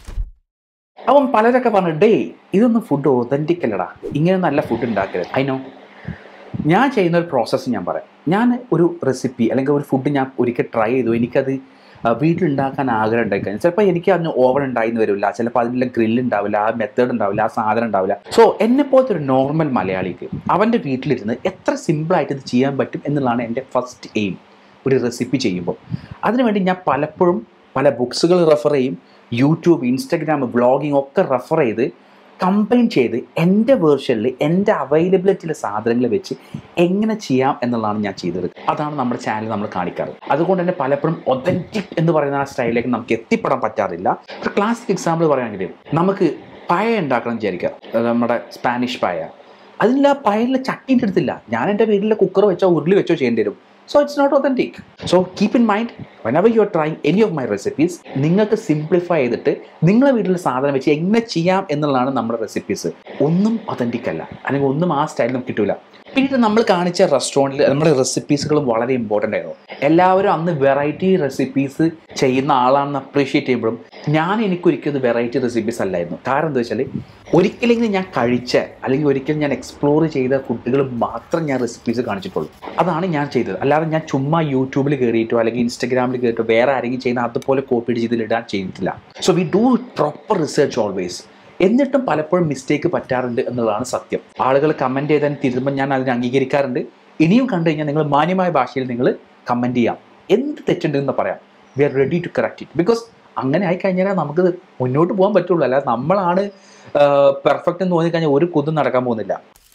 അപ്പം പലരൊക്കെ പറഞ്ഞു ഡേ ഇതൊന്നും ഫുഡ് ഒതൻറ്റിക് അല്ലടാ ഇങ്ങനെ നല്ല ഫുഡ് ഉണ്ടാക്കരുത് അതിനോ ഞാൻ ചെയ്യുന്ന ഒരു പ്രോസസ്സ് ഞാൻ പറയാം ഞാൻ ഒരു റെസിപ്പി അല്ലെങ്കിൽ ഒരു ഫുഡ് ഞാൻ ഒരിക്കൽ ട്രൈ ചെയ്തു എനിക്കത് ആ, വീട്ടിലുണ്ടാക്കാൻ ആഗ്രഹം ഉണ്ടായി കഴിഞ്ഞാൽ ചിലപ്പോൾ എനിക്ക് അതിന് ഓവൻ ഉണ്ടായിന്ന് വരില്ല ചിലപ്പോൾ അതിനുള്ള ഗ്രില്ല് ഉണ്ടാവില്ല ആ മെത്തേഡ് ഉണ്ടാവില്ല ആ സാധനം ഉണ്ടാവില്ല സോ എന്നെ പോലത്തെ ഒരു നോർമൽ മലയാളിക്ക് അവൻ്റെ വീട്ടിലിരുന്ന് എത്ര സിമ്പിളായിട്ട് ഇത് ചെയ്യാൻ പറ്റും എന്നുള്ളതാണ് എൻ്റെ ഫസ്റ്റ് എയിം ഒരു റെസിപ്പി ചെയ്യുമ്പോൾ അതിനുവേണ്ടി ഞാൻ പലപ്പോഴും പല ബുക്സുകൾ റെഫർ ചെയ്യും യൂട്യൂബ് ഇൻസ്റ്റഗ്രാം വ്ളോഗിങ് ഒക്കെ റെഫർ ചെയ്ത് കമ്പൈൻ ചെയ്ത് എൻ്റെ വേർഷനിൽ എൻ്റെ അവൈലബിലിറ്റിയിലെ സാധനങ്ങൾ വെച്ച് എങ്ങനെ ചെയ്യാം എന്നുള്ളതാണ് ഞാൻ ചെയ്തത് അതാണ് നമ്മുടെ ചാനൽ നമ്മൾ കാണിക്കാറ് അതുകൊണ്ട് തന്നെ പലപ്പോഴും ഒതൻറ്റിക് എന്ന് പറയുന്ന ആ സ്റ്റൈലിലേക്ക് നമുക്ക് എത്തിപ്പെടാൻ പറ്റാറില്ല ഒരു ക്ലാസിക് എക്സാമ്പിൾ പറയുകയാണെങ്കിൽ നമുക്ക് പായ ഉണ്ടാക്കണം വിചാരിക്കുക അത് നമ്മുടെ സ്പാനിഷ് പായ അതില്ല പായലിലെ ചട്ടീൻ്റെ അടുത്തില്ല ഞാൻ എൻ്റെ വീട്ടിലെ കുക്കർ വെച്ചോ ഉരുളി വെച്ചോ ചെയ്യേണ്ടി വരും so it's not authentic so keep in mind whenever you are trying any of my recipes നിങ്ങൾക്ക് സിംപ്ലിഫൈ ചെയ്തിട്ട് നിങ്ങളെ വീട്ടിലെ സാധനം വെച്ച് എങ്ങനെ ചെയ്യാം എന്നുള്ളതാണ് നമ്മുടെ റെസിപ്പീസ് ഒന്നും ഒതൻറ്റിക് അല്ല അല്ലെങ്കിൽ ഒന്നും ആ സ്റ്റൈൽ നമുക്ക് കിട്ടൂല പിന്നീട് നമ്മൾ കാണിച്ച റെസ്റ്റോറൻറ്റിൽ നമ്മുടെ റെസിപ്പീസുകളും വളരെ ഇമ്പോർട്ടൻ്റ് ആയിരുന്നു എല്ലാവരും അന്ന് വെറൈറ്റി റെസിപ്പീസ് ചെയ്യുന്ന ആളാണെന്ന് അപ്രീഷിയേറ്റ് ചെയ്യുമ്പോഴും ഞാൻ എനിക്കൊരിക്കലും വെറൈറ്റി റെസിപ്പീസ് അല്ലായിരുന്നു കാരണം എന്താ വെച്ചാൽ ഒരിക്കലെങ്കിലും ഞാൻ കഴിച്ച അല്ലെങ്കിൽ ഒരിക്കലും ഞാൻ എക്സ്പ്ലോർ ചെയ്ത ഫുഡുകൾ മാത്രം ഞാൻ റെസിപ്പീസ് കാണിച്ചിട്ടുള്ളൂ അതാണ് ഞാൻ ചെയ്തത് അല്ലാതെ ഞാൻ ചുമ്മാ യൂട്യൂബിൽ കയറിയിട്ടോ അല്ലെങ്കിൽ ഇൻസ്റ്റഗ്രാമിൽ കയറിയിട്ടോ വേറെ ആരെങ്കിലും ചെയ്യുന്ന അതുപോലെ കോപ്പി ചെയ്ത് ഇടാൻ ചെയ്തിട്ടില്ല so we do proper research always എന്നിട്ടും പലപ്പോഴും മിസ്റ്റേക്ക് പറ്റാറുണ്ട് എന്നുള്ളതാണ് സത്യം ആളുകൾ കമൻറ്റ് ചെയ്താൽ തിരുമ്പം ഞാൻ അതിനെ അംഗീകരിക്കാറുണ്ട് ഇനിയും കണ്ടു കഴിഞ്ഞാൽ നിങ്ങൾ മാന്യമായ ഭാഷയിൽ നിങ്ങൾ കമൻറ്റ് ചെയ്യാം എന്ത് തെറ്റുണ്ടെന്ന് പറയാം we are ready to correct it because അങ്ങനെ ആയിക്കഴിഞ്ഞാൽ നമുക്ക് മുന്നോട്ട് പോകാൻ പറ്റുള്ളൂ അല്ലാതെ നമ്മളാണ് പെർഫെക്റ്റ് എന്ന് തോന്നിക്കഴിഞ്ഞാൽ ഒരു കുതും നടക്കാൻ പോകുന്നില്ല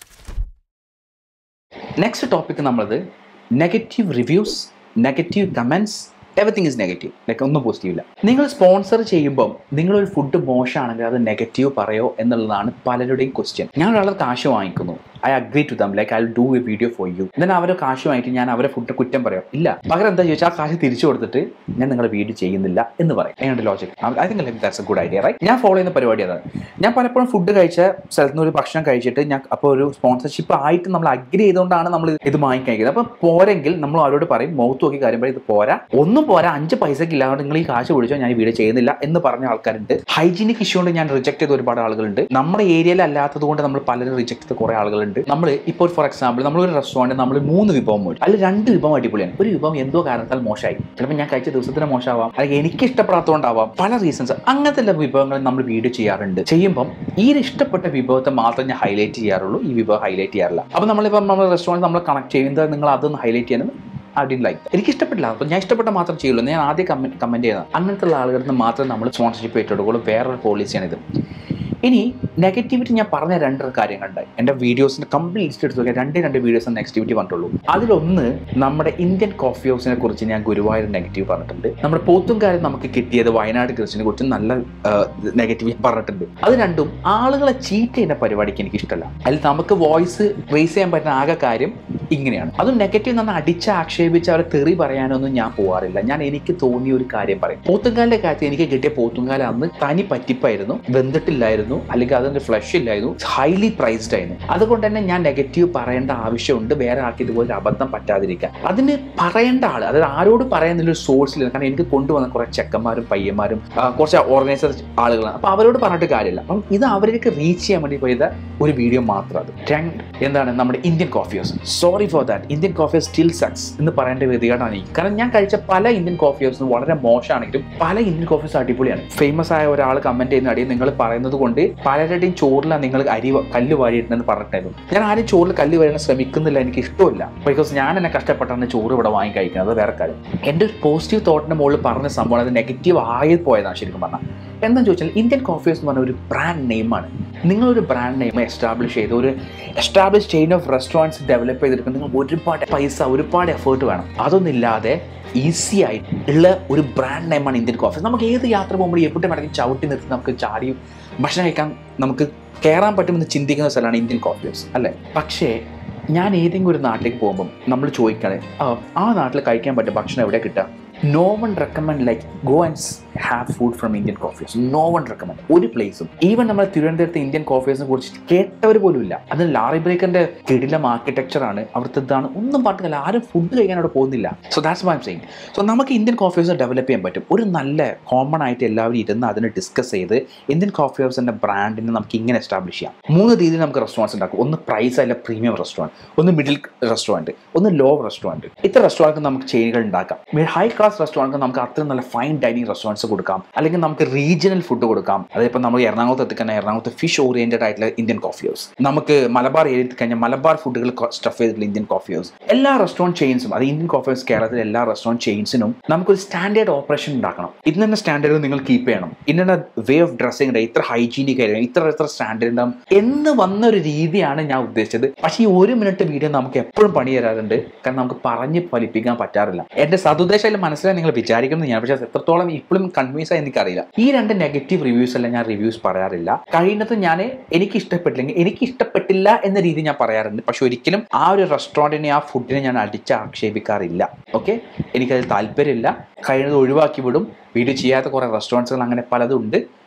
നെക്സ്റ്റ് ടോപ്പിക് നമ്മളത് negative reviews negative comments everything is negative like ഒന്നും പോസിറ്റീവ് ഇല്ല നിങ്ങൾ സ്പോൺസർ ചെയ്യുമ്പം നിങ്ങളൊരു ഫുഡ് മോശമാണെങ്കിൽ അത് നെഗറ്റീവ് പറയോ എന്നുള്ളതാണ് പലരുടെയും ക്വസ്റ്റ്യൻ ഞാൻ ഒരാളുടെ കാശ് വാങ്ങിക്കുന്നു I agree to them like I do a video for you എന്നാൽ അവരെ കാശ് വാങ്ങിയിട്ട് ഞാൻ അവരെ ഫുഡ് കുറ്റം പറയാം ഇല്ല പകരം എന്താ ചോദിച്ചാൽ ആ കാശ് തിരിച്ചു കൊടുത്തിട്ട് ഞാൻ നിങ്ങളുടെ വീഡിയോ ചെയ്യുന്നില്ല എന്ന് പറയും എങ്ങനെ logic I think like that's a good idea right ഞാൻ ഫോളോ ചെയ്യുന്ന പരിപാടി അതാണ് ഞാൻ പലപ്പോഴും ഫുഡ് കഴിച്ച സ്ഥലത്ത് നിന്ന് ഒരു ഭക്ഷണം കഴിച്ചിട്ട് ഞാൻ അപ്പോൾ ഒരു സ്പോൺസർഷിപ്പ് ആയിട്ട് നമ്മൾ അഗ്രി ചെയ്തുകൊണ്ടാണ് നമ്മൾ ഇത് വാങ്ങിക്കുന്നത് അപ്പോൾ പോരെങ്കിൽ നമ്മൾ അവരോട് പറയും മുഖത്ത് നോക്കി കാര്യം പറയും ഇത് പോരാ ഒന്നും പോരാ അഞ്ച് പൈസക്ക് ഇല്ലാതെ നിങ്ങൾ ഈ കാശ് പിടിച്ചോ ഞാൻ ഈ വീഡിയോ ചെയ്യുന്നില്ല എന്ന് പറഞ്ഞ ആൾക്കാരുണ്ട് ഹൈജീനിക് ഇഷ്യൂ കൊണ്ട് ഞാൻ റിജക്ട് ചെയ്ത ഒരുപാട് ആളുകളുണ്ട് നമ്മുടെ ഏരിയയിൽ അല്ലാത്തത് കൊണ്ട് നമ്മൾ പലരും റിജക്ട് ചെയ്ത കുറേ ആളുകളുണ്ട് നമ്മൾ ഇപ്പോൾ ഫോർ എക്സാമ്പിൾ നമ്മൾ ഒരു റെസ്റ്റോറൻറ്റ് നമ്മൾ മൂന്ന് വിഭവം മേടിച്ചു അതിൽ രണ്ട് വിഭവം അടിപൊളിയാണ് ഒരു വിഭവം എന്തോ കാരണത്താൽ മോശമായി ചിലപ്പോൾ ഞാൻ കഴിച്ച ദിവസത്തിന് മോശമാവാം അല്ലെങ്കിൽ എനിക്ക് ഇഷ്ടപ്പെടാത്തതുകൊണ്ടാവാം പല റീസൺസ് അങ്ങനത്തെ ഉള്ള വിഭവങ്ങൾ നമ്മൾ വീഡിയോ ചെയ്യാറുണ്ട് ചെയ്യുമ്പം ഈ ഒരു ഇഷ്ടപ്പെട്ട വിഭവത്തെ മാത്രം ഞാൻ ഹൈലൈറ്റ് ചെയ്യാറുള്ളൂ ഈ വിഭവം ഹൈലൈറ്റ് ചെയ്യാറില്ല അപ്പോൾ നമ്മളിപ്പോൾ നമ്മുടെ റെസ്റ്റോറൻറ്റ് നമ്മൾ കണക്ട് ചെയ്യുന്നത് നിങ്ങൾ അതൊന്ന് ഹൈലൈറ്റ് ചെയ്യുന്നത് ഐ ഡിൻ ലൈക്ക് എനിക്ക് ഇഷ്ടപ്പെട്ടില്ല അപ്പോൾ ഞാൻ ഇഷ്ടപ്പെട്ട മാത്രം ചെയ്യുള്ളൂ എന്ന് ഞാൻ ആദ്യം കമൻറ്റ് കമൻറ്റ് ചെയ്യുന്നത് അങ്ങനത്തെ ഉള്ള ആളുകളിൽ നിന്ന് മാത്രം നമ്മൾ സ്പോൺസർഷിപ്പ് ഏറ്റെടുക്കുള്ളൂ വേറൊരു പോളിസിയാണിത് ഇനി നെഗറ്റിവിറ്റി ഞാൻ പറഞ്ഞ രണ്ട് കാര്യങ്ങളുണ്ടായി എൻ്റെ വീഡിയോസിൻ്റെ കംപ്ലീറ്റ് ലിസ്റ്റ് എടുത്ത് നോക്കിയാൽ രണ്ട് രണ്ട് വീഡിയോസ് നെഗറ്റിവിറ്റി പറഞ്ഞിട്ടുള്ളൂ അതിലൊന്ന് നമ്മുടെ ഇന്ത്യൻ കോഫി ഹൗസിനെ കുറിച്ച് ഞാൻ ഗുരുവായൂർ നെഗറ്റീവ് പറഞ്ഞിട്ടുണ്ട് നമ്മുടെ പോത്തുംകാരൻ നമുക്ക് കിട്ടിയത് വയനാട് കൃഷിനെ കുറിച്ച് നല്ല നെഗറ്റീവ് പറഞ്ഞിട്ടുണ്ട് അത് രണ്ടും ആളുകളെ ചീറ്റ് ചെയ്യുന്ന പരിപാടിക്ക് എനിക്ക് ഇഷ്ടമല്ല അതിൽ നമുക്ക് വോയിസ് റേസ് ചെയ്യാൻ പറ്റുന്ന ആകെ കാര്യം ഇങ്ങനെയാണ് അതും നെഗറ്റീവ് എന്ന് പറഞ്ഞാൽ അടിച്ച് ആക്ഷേപിച്ച് അവരെ തെറി പറയാനൊന്നും ഞാൻ പോകാറില്ല ഞാൻ എനിക്ക് തോന്നിയ ഒരു കാര്യം പറയും പോത്തുങ്കാലിന്റെ കാര്യത്തിൽ എനിക്ക് കിട്ടിയ പോത്തുങ്കാല അന്ന് തനി പറ്റിപ്പായിരുന്നു വെന്തിട്ടില്ലായിരുന്നു അല്ലെങ്കിൽ അതിന്റെ ഫ്ലഷ് ഇല്ലായിരുന്നു ഹൈലി പ്രൈസ്ഡ് ആയിരുന്നു അതുകൊണ്ട് തന്നെ ഞാൻ നെഗറ്റീവ് പറയേണ്ട ആവശ്യമുണ്ട് വേറെ ആൾക്ക് ഇതുപോലെ ഒരു അബദ്ധം പറ്റാതിരിക്കാൻ അതിന് പറയേണ്ട ആൾ അതായത് ആരോട് പറയുന്നില്ല ഒരു സോഴ്സിൽ കാരണം എനിക്ക് കൊണ്ടുവന്ന കുറേ ചെക്കന്മാരും പയ്യന്മാരും ആ, കുറച്ച് ഓർഗനൈസർ ആളുകളാണ് അപ്പോൾ അവരോട് പറഞ്ഞിട്ട് കാര്യമില്ല അപ്പം ഇത് അവർക്ക് റീച്ച് ചെയ്യാൻ വേണ്ടി ചെയ്ത ഒരു വീഡിയോ മാത്രം അത് രണ്ട് എന്താണ് നമ്മുടെ Indian coffee house sorry for that Indian coffee house still sucks എന്ന് പറയേണ്ട ഗതികേടാണ് എനിക്ക് കാരണം ഞാൻ കഴിച്ച പല ഇന്ത്യൻ കോഫി ഹൗസും വളരെ മോശമാണെങ്കിലും പല ഇന്ത്യൻ കോഫി ഹൗസ് അടിപൊളിയാണ് ഫേമസ് ആയ ഒരാൾ കമന്റ് ചെയ്യുന്ന അടിയിൽ നിങ്ങൾ പറയുന്നത് കൊണ്ട് പലരുടെയും ചോറിലാണ് നിങ്ങൾ അരി വ- കല്ല് വാരിയിട്ടുണ്ടെന്ന് പറഞ്ഞിട്ടായിരുന്നു ഞാൻ ആരും ചോറിൽ കല്ല് വാരാൻ ശ്രമിക്കുന്നില്ല എനിക്ക് ഇഷ്ടമില്ല ബിക്കോസ് ഞാൻ എന്നെ കഷ്ടപ്പെട്ടാണ് ചോറ് ഇവിടെ വാങ്ങി കഴിക്കുന്നത് അത് വേറെ കാര്യം എൻ്റെ ഒരു പോസിറ്റീവ് തോട്ടിന്റെ മുകളിൽ പറഞ്ഞ സംഭവം അത് നെഗറ്റീവ് ആയി പോയതാണ് ശരിക്കും പറഞ്ഞാൽ എന്താണെന്ന് ചോദിച്ചാൽ ഇന്ത്യൻ കോഫി ഹൗസ് എന്ന് പറഞ്ഞ ഒരു ബ്രാൻഡ് നെയിമാണ് നിങ്ങളൊരു ബ്രാൻഡ് നെയിം എസ്റ്റാബ്ലിഷ് ചെയ്ത് ഒരു establish chain of restaurants develop ചെയ്തെടുക്കാൻ നിങ്ങൾ ഒരുപാട് പൈസ ഒരുപാട് എഫേർട്ട് വേണം അതൊന്നുമില്ലാതെ ഈസി ആയിട്ട് ഉള്ള ഒരു ബ്രാൻഡ് നെയിമാണ് ഇന്ത്യൻ കോഫി നമുക്ക് ഏത് യാത്ര പോകുമ്പോൾ എവിടെ വേണമെങ്കിൽ ചവിട്ടി നിർത്തി നമുക്ക് ചാടി ഭക്ഷണം കഴിക്കാൻ നമുക്ക് കയറാൻ പറ്റുമെന്ന് ചിന്തിക്കുന്ന സ്ഥലമാണ് ഇന്ത്യൻ കോഫി ഹൗസ് അല്ലേ പക്ഷേ ഞാൻ ഏതെങ്കിലും ഒരു നാട്ടിലേക്ക് പോകുമ്പം നമ്മൾ ചോദിക്കണേ "ആ, ആ നാട്ടിൽ കഴിക്കാൻ പറ്റിയ ഭക്ഷണം എവിടെ കിട്ടുക no one recommend like go and have food from Indian coffees no one recommend ഒരു പ്ലേസും ഈവൻ നമ്മൾ തിരുവനന്തപുരത്തെ ഇന്ത്യൻ കോഫീസിനെ കുറിച്ച് കേട്ടവർ പോലും ഇല്ല അത് ലാറി ബ്രേക്കറിന്റെ കിടിലം ആർക്കിടെക്ചർ ആണ് അവിടുത്തെ ഇതാണ് ഒന്നും പറഞ്ഞില്ല ആരും ഫുഡ് കഴിക്കാൻ അവിടെ പോകുന്നില്ല so that's my saying so നമുക്ക് ഇന്ത്യൻ കോഫി ഹൗസ് ഡെവലപ്പ് ചെയ്യാൻ പറ്റും ഒരു നല്ല കോമൺ ആയിട്ട് എല്ലാവരും ഇരുന്ന് അതിനെ ഡിസ്കസ് ചെയ്ത് ഇന്ത്യൻ കോഫി ഹൗസിന്റെ ബ്രാൻഡിനെ നമുക്ക് ഇങ്ങനെ എസ്റ്റാബ്ലിഷ് ചെയ്യാം മൂന്ന് രീതിയിൽ നമുക്ക് റെസ്റ്റോറൻറ്റ്സ് ഉണ്ടാക്കും ഒന്ന് പ്രൈസ് അല്ല പ്രീമിയം റെസ്റ്റോറൻറ്റ് ഒന്ന് മിഡിൽ റെസ്റ്റോറൻറ്റ് ഒന്ന് ലോ റെസ്റ്റോറൻറ്റ് ഇത്ര റെസ്റ്റോറൻറ്റ് നമുക്ക് ചെയിനുകൾ ഉണ്ടാക്കാം ഹൈ ക്ലാസ് റെസ്റ്റോറൻറ്റ് നമുക്ക് അത്രയും നല്ല ഫൈൻ ഡൈനിങ് റെസ്റ്റോറൻറ്റ്സ് കൊടുക്കാം അല്ലെങ്കിൽ നമുക്ക് റീജിയണൽ ഫുഡ് കൊടുക്കാം അതിപ്പോൾ നമ്മൾ എറണാകുളത്ത് എത്തിക്കഴിഞ്ഞാൽ എറണാകുളത്ത് ഫിഷ് ഓറിയന്റഡ് ആയിട്ടുള്ള ഇന്ത്യൻ കോഫി ഹൗസ് നമുക്ക് മലബാർ ഏരിയ കഴിഞ്ഞാൽ മലബാർ ഫുഡുകൾ സ്റ്റഫ് ചെയ്തിട്ടുള്ള ഇന്ത്യൻ കോഫി ഹൗസ് എല്ലാ റെസ്റ്റോറൻറ്റ് ചെയിൻസും അത് ഇന്ത്യൻ കോഫി ഹൗസ് കേരളത്തിലെ എല്ലാ റെസ്റ്റോറൻറ്റ് ചെയിൻസിനും നമുക്കൊരു സ്റ്റാൻഡേർഡ് ഓപ്പറേഷൻ ഉണ്ടാക്കണം ഇന്ന് തന്നെ സ്റ്റാൻഡേർഡ് നിങ്ങൾ കീപ്പ് ചെയ്യണം ഇന്ന വേ ഓഫ് ഡ്രസ്സിംഗ് ഉണ്ട് ഇത്ര ഹൈജീനിക് ആയിരിക്കും ഇത്ര ഇത്ര സ്റ്റാൻഡേർഡ് ഉണ്ടാവും എന്ന് വന്ന ഒരു രീതിയാണ് ഞാൻ ഉദ്ദേശിച്ചത് പക്ഷേ ഈ ഒരു മിനിറ്റ് വീഡിയോ നമുക്ക് എപ്പോഴും പണി തരാറുണ്ട് കാരണം നമുക്ക് പറഞ്ഞ് ഫലിപ്പിക്കാൻ പറ്റാറില്ല എന്റെ സതുദ്ദേശം മനസ്സിലായി നിങ്ങൾ വിചാരിക്കുന്നത് ഞാൻ പക്ഷേ എത്രത്തോളം ഇപ്പോഴും കൺവിൻസ് ആയി എനിക്കറിയില്ല ഈ രണ്ട് നെഗറ്റീവ് റിവ്യൂസ് എല്ലാം ഞാൻ റിവ്യൂസ് പറയാറില്ല കഴിയുന്നത് ഞാൻ എനിക്ക് ഇഷ്ടപ്പെട്ടില്ലെങ്കിൽ എനിക്ക് ഇഷ്ടപ്പെട്ടില്ല എന്ന രീതി ഞാൻ പറയാറുണ്ട് പക്ഷെ ഒരിക്കലും ആ ഒരു റെസ്റ്റോറൻറ്റിനെ ആ ഫുഡിനെ ഞാൻ അടിച്ച് ആക്ഷേപിക്കാറില്ല ഓക്കെ എനിക്കതിൽ താല്പര്യമില്ല കഴിയുന്നത് ഒഴിവാക്കി വിടും വീഡിയോ ചെയ്യാത്ത കുറേ റെസ്റ്റോറൻറ്റ്സുകൾ അങ്ങനെ പലതും ഉണ്ട്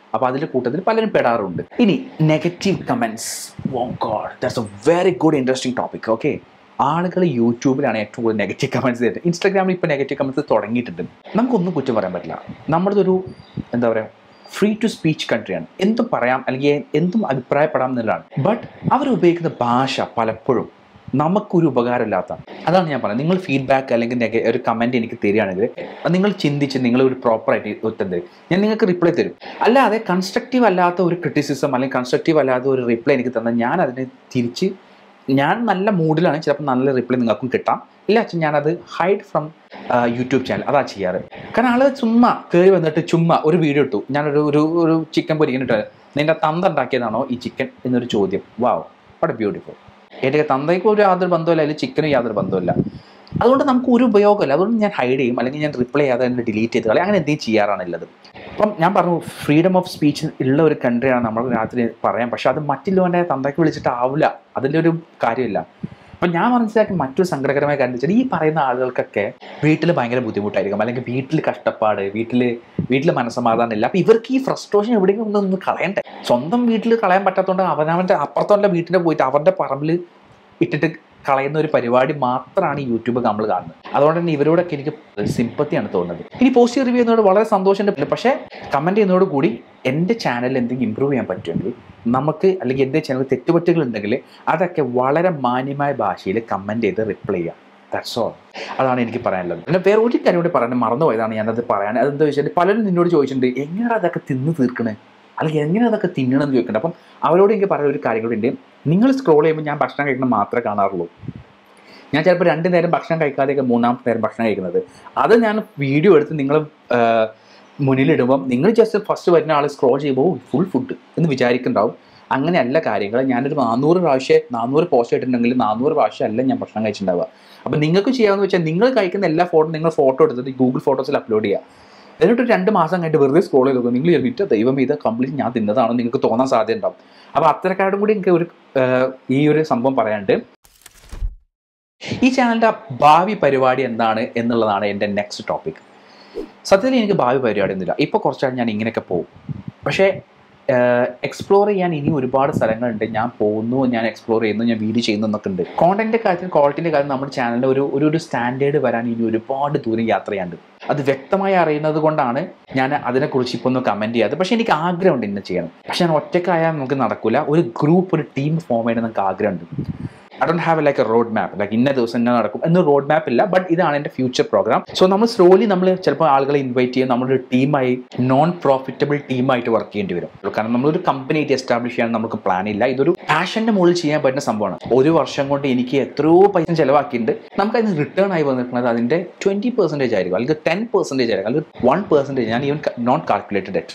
അപ്പോൾ അതിൻ്റെ കൂട്ടത്തിൽ പലരും പെടാറുണ്ട് ഇനി negative comments oh god that's a very good interesting topic okay ആളുകൾ യൂട്യൂബിലാണ് ഏറ്റവും കൂടുതൽ നെഗറ്റീവ് കമൻറ്റ്സ് ചെയ്തിട്ട് ഇൻസ്റ്റാഗ്രാമിൽ ഇപ്പോൾ നെഗറ്റീവ് കമൻറ്റ്സ് തുടങ്ങിയിട്ടുണ്ട് നമുക്കൊന്നും കുറ്റം പറയാൻ പറ്റില്ല നമ്മുടെ ഒരു എന്താ പറയുക ഫ്രീ ടു സ്പീച്ച് കൺട്രിയാണ് എന്തും പറയാം അല്ലെങ്കിൽ എന്തും അഭിപ്രായപ്പെടാം എന്നുള്ളതാണ് ബട്ട് അവർ ഉപയോഗിക്കുന്ന ഭാഷ പലപ്പോഴും നമുക്കൊരു ഉപകാരമില്ലാത്ത അതാണ് ഞാൻ പറയുന്നത് നിങ്ങൾ ഫീഡ്ബാക്ക് അല്ലെങ്കിൽ നെഗ ഒരു കമൻറ്റ് എനിക്ക് തരികയാണെങ്കിൽ അത് നിങ്ങൾ ചിന്തിച്ച് നിങ്ങൾ ഒരു പ്രോപ്പറായിട്ട് ഉത്തരം തരും ഞാൻ നിങ്ങൾക്ക് റിപ്ലൈ തരും അല്ലാതെ കൺസ്ട്രക്റ്റീവ് അല്ലാത്ത ഒരു ക്രിറ്റിസിസം അല്ലെങ്കിൽ കൺസ്ട്രക്റ്റീവ് അല്ലാത്ത ഒരു റിപ്ലൈ എനിക്ക് തന്നാൽ ഞാൻ അതിനെ തിരിച്ച് ഞാൻ നല്ല മൂഡിലാണ് ചിലപ്പോൾ നല്ല റിപ്ലൈ നിങ്ങൾക്കും കിട്ടാം ഇല്ല അച്ഛൻ ഞാനത് ഹൈഡ് ഫ്രം യൂട്യൂബ് ചാനൽ അതാ ചെയ്യാറ് കാരണം ആള് ചുമ്മാ കയറി വന്നിട്ട് ചുമ്മാ ഒരു വീഡിയോ ഇട്ടു ഞാനൊരു ഒരു ഒരു ചിക്കൻ പൊരിക്കുന്നിട്ട് നിന്റെ തന്ത ഉണ്ടാക്കിയതാണോ ഈ ചിക്കൻ എന്നൊരു ചോദ്യം വാവ് വളരെ ബ്യൂട്ടിഫുൾ എൻ്റെ തന്തയ്ക്ക് ഒരു യാതൊരു ബന്ധമില്ല അതിൽ ചിക്കനും യാതൊരു ബന്ധമില്ല അതുകൊണ്ട് നമുക്ക് ഒരു ഉപയോഗമില്ല അതുകൊണ്ട് ഞാൻ ഹൈഡ് ചെയ്യും അല്ലെങ്കിൽ ഞാൻ റിപ്ലൈ ചെയ്യാതെ തന്നെ ഡിലീറ്റ് ചെയ്ത് കളയും അങ്ങനെ എന്തെങ്കിലും ചെയ്യാറാണുള്ളത് അപ്പം ഞാൻ പറഞ്ഞു ഫ്രീഡം ഓഫ് സ്പീച്ച് ഉള്ള ഒരു കൺട്രിയാണ് നമ്മൾ രാത്രി പറയാം പക്ഷെ അത് മറ്റുള്ളവൻ്റെ തന്തയ്ക്ക് വിളിച്ചിട്ട് ആവില്ല അതിൻ്റെ ഒരു കാര്യമില്ല അപ്പം ഞാൻ മനസ്സിലാക്കി മറ്റൊരു സങ്കടകരമായ കാര്യം വെച്ചാൽ ഈ പറയുന്ന ആളുകൾക്കൊക്കെ വീട്ടിൽ ഭയങ്കര ബുദ്ധിമുട്ടായിരിക്കും അല്ലെങ്കിൽ വീട്ടിൽ കഷ്ടപ്പാട് വീട്ടിൽ വീട്ടിൽ മനസ്സമാധാനം ഇല്ല അപ്പം ഇവർക്ക് ഈ ഫ്രസ്ട്രേഷൻ എവിടെയെങ്കിലും ഒന്ന് ഒന്ന് കളയണ്ടേ സ്വന്തം വീട്ടിൽ കളയാൻ പറ്റാത്തതുകൊണ്ട് അവനവൻ്റെ അപ്പുറത്തുള്ള വീട്ടിൽ പോയിട്ട് അവരുടെ പറമ്പിൽ ഇട്ടിട്ട് കളയുന്ന ഒരു പരിപാടി മാത്രമാണ് ഈ യൂട്യൂബ് നമ്മൾ കാണുന്നത് അതുകൊണ്ട് തന്നെ ഇവരോടൊക്കെ എനിക്ക് സിമ്പത്തിയാണ് തോന്നുന്നത് ഇനി പോസിറ്റീവ് റിവ്യൂ ചെയ്യുന്നതോട് വളരെ സന്തോഷമുണ്ട് പക്ഷേ കമൻറ്റ് ചെയ്യുന്നതോട് കൂടി എൻ്റെ ചാനൽ എന്തെങ്കിലും ഇമ്പ്രൂവ് ചെയ്യാൻ പറ്റുമെങ്കിൽ നമുക്ക് അല്ലെങ്കിൽ എൻ്റെ ചാനൽ തെറ്റുപറ്റുകൾ ഉണ്ടെങ്കിൽ അതൊക്കെ വളരെ മാന്യമായ ഭാഷയിൽ കമൻറ്റ് ചെയ്ത് റിപ്ലൈ ചെയ്യാം ദാറ്റ്സ് ഓൾ അതാണ് എനിക്ക് പറയാനുള്ളത് പിന്നെ വേറെ ഒരു കാര്യം കൂടി പറയാൻ മറന്നുപോയതാണ് ഞാനത് പറയാൻ അതെന്താ വെച്ചാൽ പലരും നിന്നോട് ചോദിച്ചിട്ടുണ്ട് എങ്ങനെയാണ് അതൊക്കെ തിന്ന് തീർക്കണേ അല്ലെങ്കിൽ എങ്ങനെ അതൊക്കെ തിന്നണമെന്ന് ചോദിക്കുന്നുണ്ട് അപ്പം അവരോട് എനിക്ക് പറയാൻ ഒരു കാര്യം കൂടി ഉണ്ട് നിങ്ങൾ സ്ക്രോൾ ചെയ്യുമ്പോൾ ഞാൻ ഭക്ഷണം കഴിക്കുന്നത് മാത്രമേ കാണാറുള്ളൂ ഞാൻ ചിലപ്പോൾ രണ്ട് നേരം ഭക്ഷണം കഴിക്കാതെയൊക്കെ മൂന്നാമത്തെ നേരം ഭക്ഷണം കഴിക്കുന്നത് അത് ഞാൻ വീഡിയോ എടുത്ത് നിങ്ങൾ മുന്നിലിടുമ്പം നിങ്ങൾ ജസ്റ്റ് ഫസ്റ്റ് വരുന്ന ആൾ സ്ക്രോൾ ചെയ്യുമ്പോൾ ഫുൾ ഫുഡ് എന്ന് വിചാരിക്കുന്നുണ്ടാവും അങ്ങനെയല്ല കാര്യങ്ങൾ ഞാനൊരു നാനൂറ് പ്രാവശ്യം നാനൂറ് പോസ്റ്റ് ഇട്ടിട്ടുണ്ടെങ്കിൽ നാനൂറ് പ്രാവശ്യം അല്ല ഞാൻ ഭക്ഷണം കഴിച്ചിട്ടുണ്ടാവുക അപ്പം നിങ്ങൾക്ക് ചെയ്യാമെന്ന് വെച്ചാൽ നിങ്ങൾ കഴിക്കുന്ന എല്ലാ ഫോട്ടോ നിങ്ങൾ ഫോട്ടോ എടുത്തിട്ട് ഗൂഗിൾ ഫോട്ടോസിൽ അപ്ലോഡ് ചെയ്യുക എന്നിട്ട് ഒരു രണ്ട് മാസം കഴിഞ്ഞിട്ട് വെറുതെ സ്ക്രോൾ ചെയ്ത് നോക്കും നിങ്ങൾ വിറ്റ ദൈവം ഇത് കംപ്ലീറ്റ് ഞാൻ തിന്നതാണോ നിങ്ങൾക്ക് തോന്നാൻ സാധ്യത ഉണ്ടാവും അപ്പോൾ അത്തരക്കാരോടും കൂടി എനിക്ക് ഒരു ഈ ഒരു സംഭവം പറയാനുണ്ട് ഈ ചാനലിൻ്റെ ഭാവി പരിപാടി എന്താണ് എന്നുള്ളതാണ് എൻ്റെ നെക്സ്റ്റ് ടോപ്പിക് സത്യത്തിൽ എനിക്ക് ഭാവി പരിപാടി ഒന്നുമില്ല ഇപ്പോൾ കുറച്ചാൾ ഞാൻ ഇങ്ങനെയൊക്കെ പോകും പക്ഷേ എക്സ്പ്ലോർ ചെയ്യാൻ ഇനി ഒരുപാട് സ്ഥലങ്ങളുണ്ട് ഞാൻ പോകുന്നു ഞാൻ എക്സ്പ്ലോർ ചെയ്യുന്നു ഞാൻ വീഡിയോ ചെയ്യുന്നു എന്നൊക്കെ ഉണ്ട് കോണ്ടന്റിന്റെ കാര്യത്തിൽ ക്വാളിറ്റിന്റെ കാര്യം നമ്മുടെ ചാനലിൽ ഒരു ഒരു ഒരു സ്റ്റാൻഡേർഡ് വരാൻ ഇനി ഒരുപാട് ദൂരം യാത്ര ചെയ്യാണ്ട് അത് വ്യക്തമായി അറിയുന്നത് കൊണ്ടാണ് ഞാൻ അതിനെക്കുറിച്ച് ഇപ്പോൾ ഒന്ന് കമൻറ്റ് ചെയ്യാതെ പക്ഷേ എനിക്ക് ആഗ്രഹമുണ്ട് ഇന്ന് ചെയ്യണം പക്ഷെ ഞാൻ ഒറ്റക്കായാൽ നമുക്ക് നടക്കില്ല ഒരു ഗ്രൂപ്പ് ഒരു ടീം ഫോം ചെയ്യണം നമുക്ക് ആഗ്രഹമുണ്ട് I don't have like a road map like ഇന്ന ദിവസം ഇങ്ങനെ നടക്കും എന്ന് റോഡ് മാപ്പ് ഇല്ല ബട്ട് ഇതാണ് എൻ്റെ ഫ്യൂച്ചർ പ്രോഗ്രാം സോ നമ്മൾ സ്ലോലി നമ്മൾ ചിലപ്പോൾ ആളുകളെ ഇൻവൈറ്റ് ചെയ്യും നമ്മളൊരു ടീമായി നോൺ പ്രോഫിറ്റബിൾ ടീമായിട്ട് വർക്ക് ചെയ്യേണ്ടി വരും കാരണം നമ്മളൊരു കമ്പനി ആയിട്ട് എസ്റ്റാബ്ലിഷ് ചെയ്യാൻ നമുക്ക് പ്ലാൻ ഇല്ല ഇതൊരു പാഷൻ്റെ മുകളിൽ ചെയ്യാൻ പറ്റുന്ന സംഭവമാണ് ഒരു വർഷം കൊണ്ട് എനിക്ക് എത്രയോ പൈസ ചിലവാക്കിയിട്ടുണ്ട് നമുക്ക് അതിന് റിട്ടേൺ ആയി വന്നിട്ടുള്ളത് അതിൻ്റെ ട്വൻറ്റി പെർസെൻറ്റേജ് ആയിരിക്കും അല്ലെങ്കിൽ ടെൻ പെർസെൻറ്റേജ് ആയിരിക്കും അല്ലെങ്കിൽ വൺ പെർസെൻറ്റേജ് ഞാൻ even not calculated it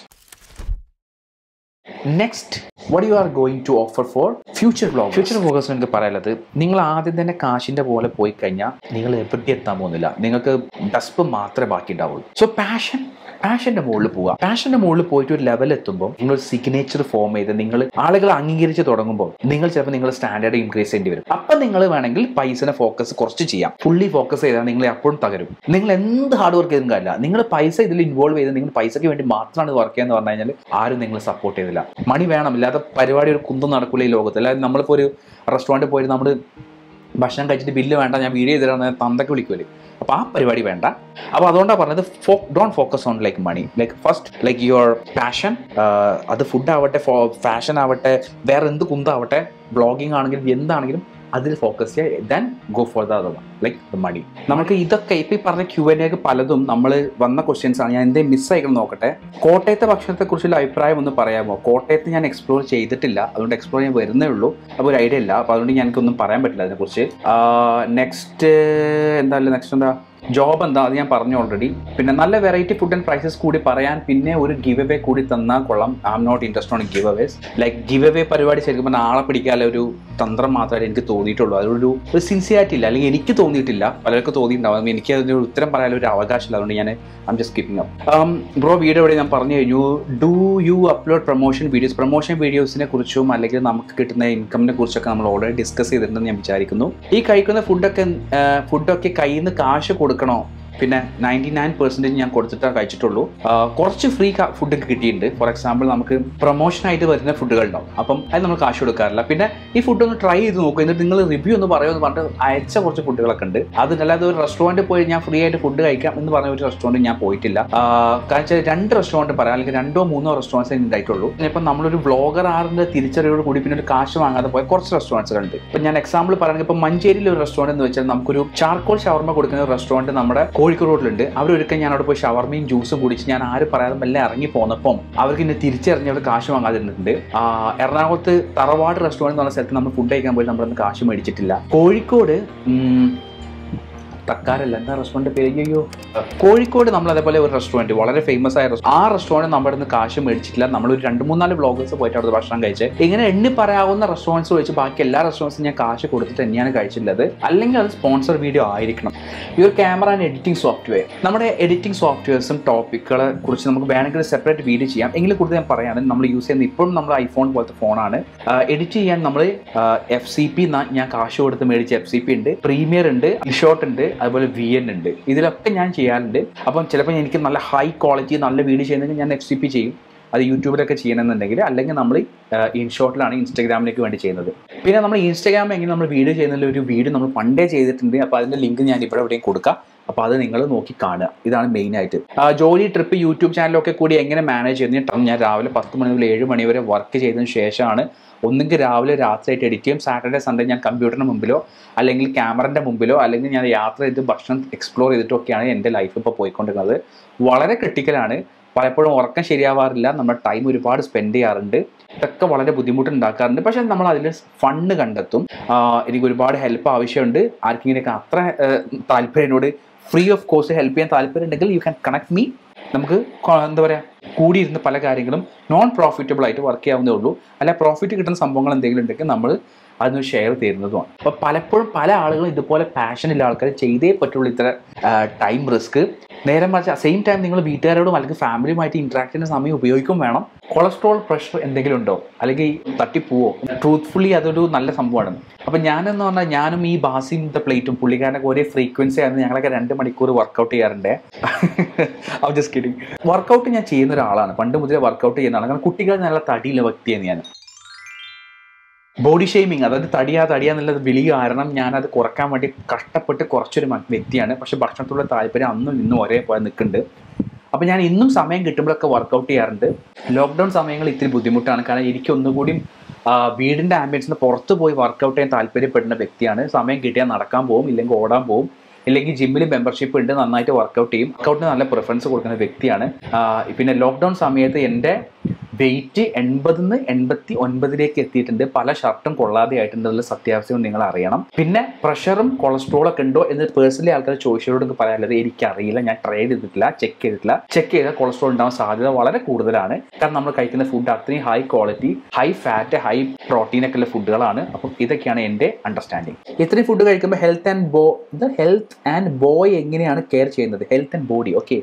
next what you are going to offer for future vlog future vloggers എനിക്ക് പറയാനുള്ളത് നിങ്ങൾ ആദ്യം തന്നെ കാശിന്റെ പോലെ പോയി കഴിഞ്ഞാൽ നിങ്ങൾ എവിടെ എത്താൻ പോകുന്നില്ല നിങ്ങൾക്ക് ഡസ്പ് മാത്രമേ ബാക്കി ഉണ്ടാവുള്ളൂ സോ പാഷൻ പാഷന്റെ മുകളിൽ പോവുക പാഷന്റെ മുകളിൽ പോയിട്ട് ഒരു ലെവൽ എത്തുമ്പോൾ നിങ്ങൾ ഒരു സിഗ്നേച്ചർ ഫോം ചെയ്ത് നിങ്ങൾ ആളുകൾ അംഗീകരിച്ച് തുടങ്ങുമ്പോൾ നിങ്ങൾ ചിലപ്പോൾ നിങ്ങൾ സ്റ്റാൻഡേർഡ് ഇൻക്രീസ് ചെയ്യേണ്ടി വരും അപ്പം നിങ്ങൾ വേണമെങ്കിൽ പൈസനെ ഫോക്കസ് കുറച്ച് ചെയ്യാം ഫുള്ളി ഫോക്കസ് ചെയ്താൽ നിങ്ങൾ എപ്പോഴും തകരും നിങ്ങൾ എന്ത് ഹാർഡ് വർക്ക് ചെയ്തും കാര്യമില്ല നിങ്ങൾ പൈസ ഇതിൽ ഇൻവോൾവ് ചെയ്ത് നിങ്ങൾ പൈസയ്ക്ക് വേണ്ടി മാത്രമാണ് വർക്ക് ചെയ്യുന്നത് പറഞ്ഞു കഴിഞ്ഞാൽ ആരും നിങ്ങൾ സപ്പോർട്ട് ചെയ്തില്ല മണി വേണം ഇല്ലാത്ത പരിപാടി ഒരു കുന്തും നടക്കില്ല ഈ ലോകത്ത് അല്ലാതെ നമ്മളിപ്പോൾ ഒരു റെസ്റ്റോറൻറ്റിൽ പോയിട്ട് നമ്മൾ ഭക്ഷണം കഴിച്ചിട്ട് ബില്ല് വേണ്ട ഞാൻ വീഡിയോ ചെയ്തിട്ടാണ് തന്തക്ക് വിളിക്കുമല്ലേ അപ്പോൾ ആ പരിപാടി വേണ്ട അപ്പോൾ അതുകൊണ്ടാണ് പറഞ്ഞത് for don't focus on like money like first like your passion അത് ഫുഡ് ആവട്ടെ ഫാഷൻ ആവട്ടെ വേറെ എന്ത് കുന്താവട്ടെ ബ്ലോഗിങ് ആണെങ്കിലും എന്താണെങ്കിലും അതിൽ ഫോക്കസ് ചെയ്യുക then go for the other one like the money നമുക്ക് ഇതൊക്കെ ഇപ്പം ഈ പറഞ്ഞ ക്യു എൻ ഒക്കെ പലതും നമ്മൾ വന്ന ക്വസ്റ്റ്യൻസ് ആണ് ഞാൻ എന്തെങ്കിലും മിസ് ആയിക്കണം നോക്കട്ടെ കോട്ടയത്തെ ഭക്ഷണത്തെക്കുറിച്ചുള്ള അഭിപ്രായം ഒന്ന് പറയാമോ കോട്ടയത്ത് ഞാൻ എക്സ്പ്ലോർ ചെയ്തിട്ടില്ല അതുകൊണ്ട് എക്സ്പ്ലോർ ചെയ്യാൻ വരുന്നേ ഉള്ളൂ അപ്പോൾ ഒരു ഐഡിയ ഇല്ല അപ്പോൾ അതുകൊണ്ട് ഞാൻ എനിക്കൊന്നും പറയാൻ പറ്റില്ല അതിനെക്കുറിച്ച് നെക്സ്റ്റ് എന്താ നെക്സ്റ്റ് എന്താ ജോബ് എന്താ അത് ഞാൻ പറഞ്ഞു ഓൾറെഡി പിന്നെ നല്ല വെറൈറ്റി ഫുഡ് ആൻഡ് പ്രൈസസ് കൂടി പറയാൻ പിന്നെ ഒരു ഗിവ് അവേ കൂടി തന്നാൽ കൊള്ളാം I am not interest on give aways like give away പരിപാടി ശരിക്കും പറഞ്ഞാൽ ആളെ പിടിക്കാനുള്ള ഒരു തന്ത്രം മാത്രമേ എനിക്ക് തോന്നിയിട്ടുള്ളൂ അതൊരു ഒരു സിൻസിയാരിറ്റി ഇല്ല അല്ലെങ്കിൽ എനിക്ക് തോന്നിയിട്ടില്ല പലർക്കും തോന്നിയിട്ടുണ്ടാവും എനിക്ക് അതിന് ഉത്തരം പറയാൻ ഒരു അവകാശമില്ല അതുകൊണ്ട് ഞാൻ I'm just keeping up bro video ഇവിടെ ഞാൻ പറഞ്ഞു കഴിഞ്ഞു do you upload promotion videos promotion വീഡിയോസിനെ കുറിച്ചും അല്ലെങ്കിൽ നമുക്ക് കിട്ടുന്ന ഇൻകമിനെ കുറിച്ചൊക്കെ നമ്മൾ ഓൾറെഡി ഡിസ്കസ് ചെയ്തിട്ടുണ്ടെന്ന് ഞാൻ വിചാരിക്കുന്നു ഈ കഴിക്കുന്ന ഫുഡൊക്കെ ഫുഡൊക്കെ കയ്യിൽ നിന്ന് കാശ് കൊടുക്കണോ പിന്നെ നയൻറ്റി നയൻ പെർസെൻറ്റേജ് ഞാൻ കൊടുത്തിട്ടേ കഴിച്ചിട്ടുള്ളൂ ആ, കുറച്ച് ഫ്രീ ഫുഡ് കിട്ടിയിട്ടുണ്ട് ഫോർ എക്സാമ്പിൾ നമുക്ക് പ്രൊമോഷനായിട്ട് വരുന്ന ഫുഡുകൾ ഉണ്ടാവും അപ്പം അത് നമ്മൾ കാശ് കൊടുക്കാറില്ല പിന്നെ ഈ ഫുഡ് ഒന്ന് ട്രൈ ചെയ്ത് നോക്കുക എന്നിട്ട് നിങ്ങൾ റിവ്യൂ ഒന്ന് പറയുമെന്ന് പറഞ്ഞിട്ട് അയച്ച കുറച്ച് ഫുഡുകളൊക്കെ ഉണ്ട് അതിനല്ലാതെ ഒരു റെസ്റ്റോറൻറ്റിൽ പോയി ഞാൻ ഫ്രീ ആയിട്ട് ഫുഡ് കഴിക്കാം എന്ന് പറഞ്ഞ ഒരു റെസ്റ്റോറൻറ്റ് ഞാൻ പോയിട്ടില്ല ആ, കാരണം വെച്ചാൽ രണ്ട് റെസ്റ്റോറൻറ്റ് പറയാം അല്ലെങ്കിൽ രണ്ടോ മൂന്നോ റെസ്റ്റോറൻറ്റ്സ് ഉണ്ടായിട്ടുള്ളൂ ഇപ്പം നമ്മളൊരു വ്ളോഗർ ആറിൻ്റെ തിരിച്ചറിയോട് കൂടി പിന്നെ ഒരു കാശ് വാങ്ങാതെ പോയ കുറച്ച് റെസ്റ്റോറൻറ്റ്സ് ഉണ്ട് ഇപ്പം ഞാൻ എക്സാമ്പിൾ പറയുകയാണെങ്കിൽ ഇപ്പം മഞ്ചേരിയിലെ ഒരു റെസ്റ്റോറൻറ്റ് എന്ന് വെച്ചാൽ നമുക്കൊരു ചാർക്കോൾ ഷവർമ കൊടുക്കുന്ന ഒരു റെസ്റ്റോറൻറ്റ് നമ്മുടെ കോഴിക്കോട് റോഡിലുണ്ട് അവരൊരിക്കൽ ഞാൻ അവിടെ പോയി ഷവർമയും ജ്യൂസും കുടിച്ച് ഞാൻ ആരും പറയാതെ മെല്ലെ ഇറങ്ങി പോന്നപ്പം അവർക്ക് എന്നെ തിരിച്ചറിഞ്ഞ് അവർ കാശ് വാങ്ങാതിരുന്നിട്ടുണ്ട് ആ, എറണാകുളത്ത് തറവാട് റെസ്റ്റോറൻറ്റ് എന്ന് പറഞ്ഞ സ്ഥലത്ത് നമ്മൾ ഫുഡ് കഴിക്കാൻ പോയി നമ്മളൊന്നും കാശ് മേടിച്ചിട്ടില്ല കോഴിക്കോട് ഉം, തക്കാരല്ല എന്താ റെസ്റ്റോറൻറ്റ് പേര് അയ്യോ കോഴിക്കോട് നമ്മൾ അതേപോലെ ഒരു റെസ്റ്റോറൻറ്റ് വളരെ ഫേമസ് ആയ restaurant. ആ റെസ്റ്റോറൻറ്റ് നമ്മുടെ നിന്ന് കാശ് മേടിച്ചിട്ടില്ല നമ്മൾ ഒരു രണ്ട് മൂന്നാല് ബ്ലോഗേഴ്സ് പോയിട്ട് അവിടെ ഭക്ഷണം കഴിച്ച് ഇങ്ങനെ എണ്ണി പറയാവുന്ന റെസ്റ്റോറൻറ്റ്സ് വെച്ച് ബാക്കി എല്ലാ റെസ്റ്റോറൻറ്റ്സും ഞാൻ കാശ് കൊടുത്തിട്ട് തന്നെയാണ് കഴിച്ചിട്ടുള്ളത് അല്ലെങ്കിൽ അത് സ്പോൺസർ വീഡിയോ ആയിരിക്കണം ഈ ഒരു ക്യാമറ ആൻഡ് എഡിറ്റിംഗ് സോഫ്റ്റ്വെയർ നമ്മുടെ എഡിറ്റിംഗ് സോഫ്റ്റ്വെയർസും ടോപ്പിക്കുകളെ കുറിച്ച് നമുക്ക് വേണമെങ്കിൽ സെപ്പറേറ്റ് വീഡിയോ ചെയ്യാം എങ്കിലും കൂടുതൽ ഞാൻ പറയുകയാണ് നമ്മൾ യൂസ് ചെയ്യുന്ന ഇപ്പോഴും നമ്മൾ ഐഫോൺ പോലത്തെ ഫോണാണ് എഡിറ്റ് ചെയ്യാൻ നമ്മൾ എഫ് സി പി ഞാൻ കാശ് കൊടുത്ത് മേടിച്ച എഫ് സി പി ഉണ്ട് പ്രീമിയർ ഉണ്ട് ഇഷോട്ട് ഉണ്ട് അതുപോലെ വി എൻ ഉണ്ട് ഇതിലൊക്കെ ഞാൻ ചെയ്യാറുണ്ട് അപ്പം ചിലപ്പോൾ എനിക്ക് നല്ല ഹൈ ക്വാളിറ്റി നല്ല വീഡിയോ ചെയ്യുന്നെങ്കിൽ ഞാൻ എഫ് സി പി ചെയ്യും അത് യൂട്യൂബിലൊക്കെ ചെയ്യണമെന്നുണ്ടെങ്കിൽ അല്ലെങ്കിൽ നമ്മൾ ഇൻഷോട്ടിലാണ് ഇൻസ്റ്റാഗ്രാമിലേക്ക് വേണ്ടി ചെയ്യുന്നത് പിന്നെ നമ്മൾ ഇൻസ്റ്റാഗ്രാമിൽ എങ്ങനെ നമ്മൾ വീഡിയോ ചെയ്യുന്നതിൽ ഒരു വീഡിയോ നമ്മൾ പണ്ടേ ചെയ്തിട്ടുണ്ട് അപ്പോൾ അതിൻ്റെ ലിങ്ക് ഞാൻ ഇവിടെ എവിടെയും കൊടുക്കാം അപ്പോൾ അത് നിങ്ങൾ നോക്കി കാണുക ഇതാണ് മെയിൻ ആയിട്ട് ആ, ജോലി ട്രിപ്പ് യൂട്യൂബ് ചാനലൊക്കെ കൂടി എങ്ങനെ മാനേജ് ചെയ്യുന്നത് ഞാൻ രാവിലെ പത്ത് മണി മുതൽ ഏഴ് മണി വരെ വർക്ക് ചെയ്തതിന് ശേഷമാണ് ഒന്നുകിൽ രാവിലെ രാത്രിയായിട്ട് എഡിറ്റ് ചെയ്യും സാറ്റർഡേ സൺഡേ ഞാൻ കമ്പ്യൂട്ടറിന് മുമ്പിലോ അല്ലെങ്കിൽ ക്യാമറൻ്റെ മുമ്പിലോ അല്ലെങ്കിൽ ഞാൻ യാത്ര ചെയ്ത് ഭക്ഷണം എക്സ്പ്ലോർ ചെയ്തിട്ടൊക്കെയാണ് എൻ്റെ ലൈഫ് ഇപ്പോൾ പോയിക്കൊണ്ടിരുന്നത് വളരെ ക്രിട്ടിക്കലാണ് പലപ്പോഴും ഉറക്കം ശരിയാവാറില്ല നമ്മുടെ ടൈം ഒരുപാട് സ്പെൻഡ് ചെയ്യാറുണ്ട് ഇതൊക്കെ വളരെ ബുദ്ധിമുട്ടുണ്ടാക്കാറുണ്ട് പക്ഷെ നമ്മൾ അതിൽ ഫണ്ട് കണ്ടെത്തും ആഹ് എനിക്ക് ഒരുപാട് ഹെൽപ്പ് ആവശ്യമുണ്ട് ആർക്കെങ്കിലൊക്കെ അത്ര ആഹ് താല്പര്യം എന്നോട് ഫ്രീ ഓഫ് കോസ്റ്റ് ഹെൽപ്പ് ചെയ്യാൻ താല്പര്യം ഉണ്ടെങ്കിൽ യു ക്യാൻ കണക്ട് മീ നമുക്ക് കൊ- എന്താ പറയുക കൂടിയിരുന്ന് പല കാര്യങ്ങളും നോൺ പ്രോഫിറ്റബിൾ ആയിട്ട് വർക്ക് ചെയ്യാവുന്നേ ഉള്ളൂ അല്ല പ്രോഫിറ്റ് കിട്ടുന്ന സംഭവങ്ങൾ എന്തെങ്കിലും ഉണ്ടെങ്കിൽ നമ്മൾ അതിന് ഷെയർ തരുന്നതുമാണ് അപ്പോൾ പലപ്പോഴും പല ആളുകളും ഇതുപോലെ പാഷനുള്ള ആൾക്കാർ ചെയ്തേ പറ്റുള്ളൂ ഇത്ര ടൈം റിസ്ക് നേരെ മറിച്ച് സെയിം ടൈം നിങ്ങൾ വീട്ടുകാരോടും അല്ലെങ്കിൽ ഫാമിലിയുമായിട്ട് ഇൻട്രാക്ട് ചെയ്യുന്ന സമയം ഉപയോഗിക്കും വേണം കൊളസ്ട്രോൾ പ്രഷർ എന്തെങ്കിലും ഉണ്ടോ അല്ലെങ്കിൽ തട്ടിപ്പോവോ ട്രൂത്ത്ഫുള്ളി അതൊരു നല്ല സംഭവമാണ് അപ്പം ഞാനെന്ന് പറഞ്ഞാൽ ഞാനും ഈ ബാസിയും ദ പ്ലേറ്റും പുള്ളിക്കാരനൊക്കെ ഒരേ ഫ്രീക്വൻസി ആയിരുന്നു ഞങ്ങളൊക്കെ രണ്ട് മണിക്കൂർ വർക്കൗട്ട് ചെയ്യാറുണ്ട് ജസ്റ്റ് കിഡിങ് വർക്കൗട്ട് ഞാൻ ചെയ്യുന്ന ഒരാളാണ് പണ്ട് മുതലേ വർക്കൗട്ട് ചെയ്യുന്ന ആളാണ് കാരണം കുട്ടികൾ നല്ല തടിയുള്ള വ്യക്തിയാണ് ഞാൻ ബോഡി ഷെയ്മിങ് അതായത് തടിയാ തടിയാ എന്നുള്ളത് വിളി കാരണം ഞാനത് കുറക്കാൻ വേണ്ടി കഷ്ടപ്പെട്ട് കുറച്ചൊരു മ- വ്യക്തിയാണ് പക്ഷെ ഭക്ഷണത്തോടുള്ള താല്പര്യം അന്നും ഇന്നും ഒരേപോലെ നിൽക്കുന്നുണ്ട് അപ്പോൾ ഞാൻ ഇന്നും സമയം കിട്ടുമ്പോഴൊക്കെ വർക്കൗട്ട് ചെയ്യാറുണ്ട് ലോക്ക്ഡൗൺ സമയങ്ങൾ ഇത്തിരി ബുദ്ധിമുട്ടാണ് കാരണം എനിക്ക് ഒന്നുകൂടി ആ, വീടിൻ്റെ ആംബിയൻസിന് പുറത്ത് പോയി വർക്കൗട്ട് ചെയ്യാൻ താല്പര്യപ്പെടുന്ന വ്യക്തിയാണ് സമയം കിട്ടിയാൽ നടക്കാൻ പോകും ഇല്ലെങ്കിൽ ഓടാൻ പോകും ഇല്ലെങ്കിൽ ജിമ്മിൽ മെമ്പർഷിപ്പ് ഉണ്ട് നന്നായിട്ട് വർക്കൗട്ട് ചെയ്യും വർക്കൗട്ടിന് നല്ല പ്രിഫറൻസ് കൊടുക്കുന്ന വ്യക്തിയാണ് ആ, പിന്നെ ലോക്ക്ഡൗൺ സമയത്ത് എൻ്റെ വെയിറ്റ് എൺപതിന്ന് എൺപത്തി ഒൻപതിലേക്ക് എത്തിയിട്ടുണ്ട് പല ഷർട്ടും കൊള്ളാതെ ആയിട്ടുണ്ട് എന്നുള്ള സത്യാവസ്ഥയും നിങ്ങൾ അറിയണം പിന്നെ പ്രഷറും കൊളസ്ട്രോൾ ഒക്കെ ഉണ്ടോ എന്ന് പേഴ്സണലി ആൾക്കാർ ചോദിച്ചതോട് എനിക്ക് പറയാനുള്ളത് എനിക്കറിയില്ല ഞാൻ ട്രൈ ചെയ്തിട്ടില്ല ചെക്ക് ചെയ്തിട്ടില്ല ചെക്ക് ചെയ്താൽ കൊളസ്ട്രോൾ ഉണ്ടാവാൻ സാധ്യത വളരെ കൂടുതലാണ് കാരണം നമ്മൾ കഴിക്കുന്ന ഫുഡ് അത്രയും high quality high fat high protein ഒക്കെ ഉള്ള ഫുഡുകളാണ് അപ്പം ഇതൊക്കെയാണ് എൻ്റെ അണ്ടർസ്റ്റാൻഡിങ് ഇത്രയും ഫുഡ് കഴിക്കുമ്പോൾ ഹെൽത്ത് ആൻഡ് ബോ ഇത് ഹെൽത്ത് ആൻഡ് ബോയ് എങ്ങനെയാണ് കെയർ ചെയ്യുന്നത് health and body okay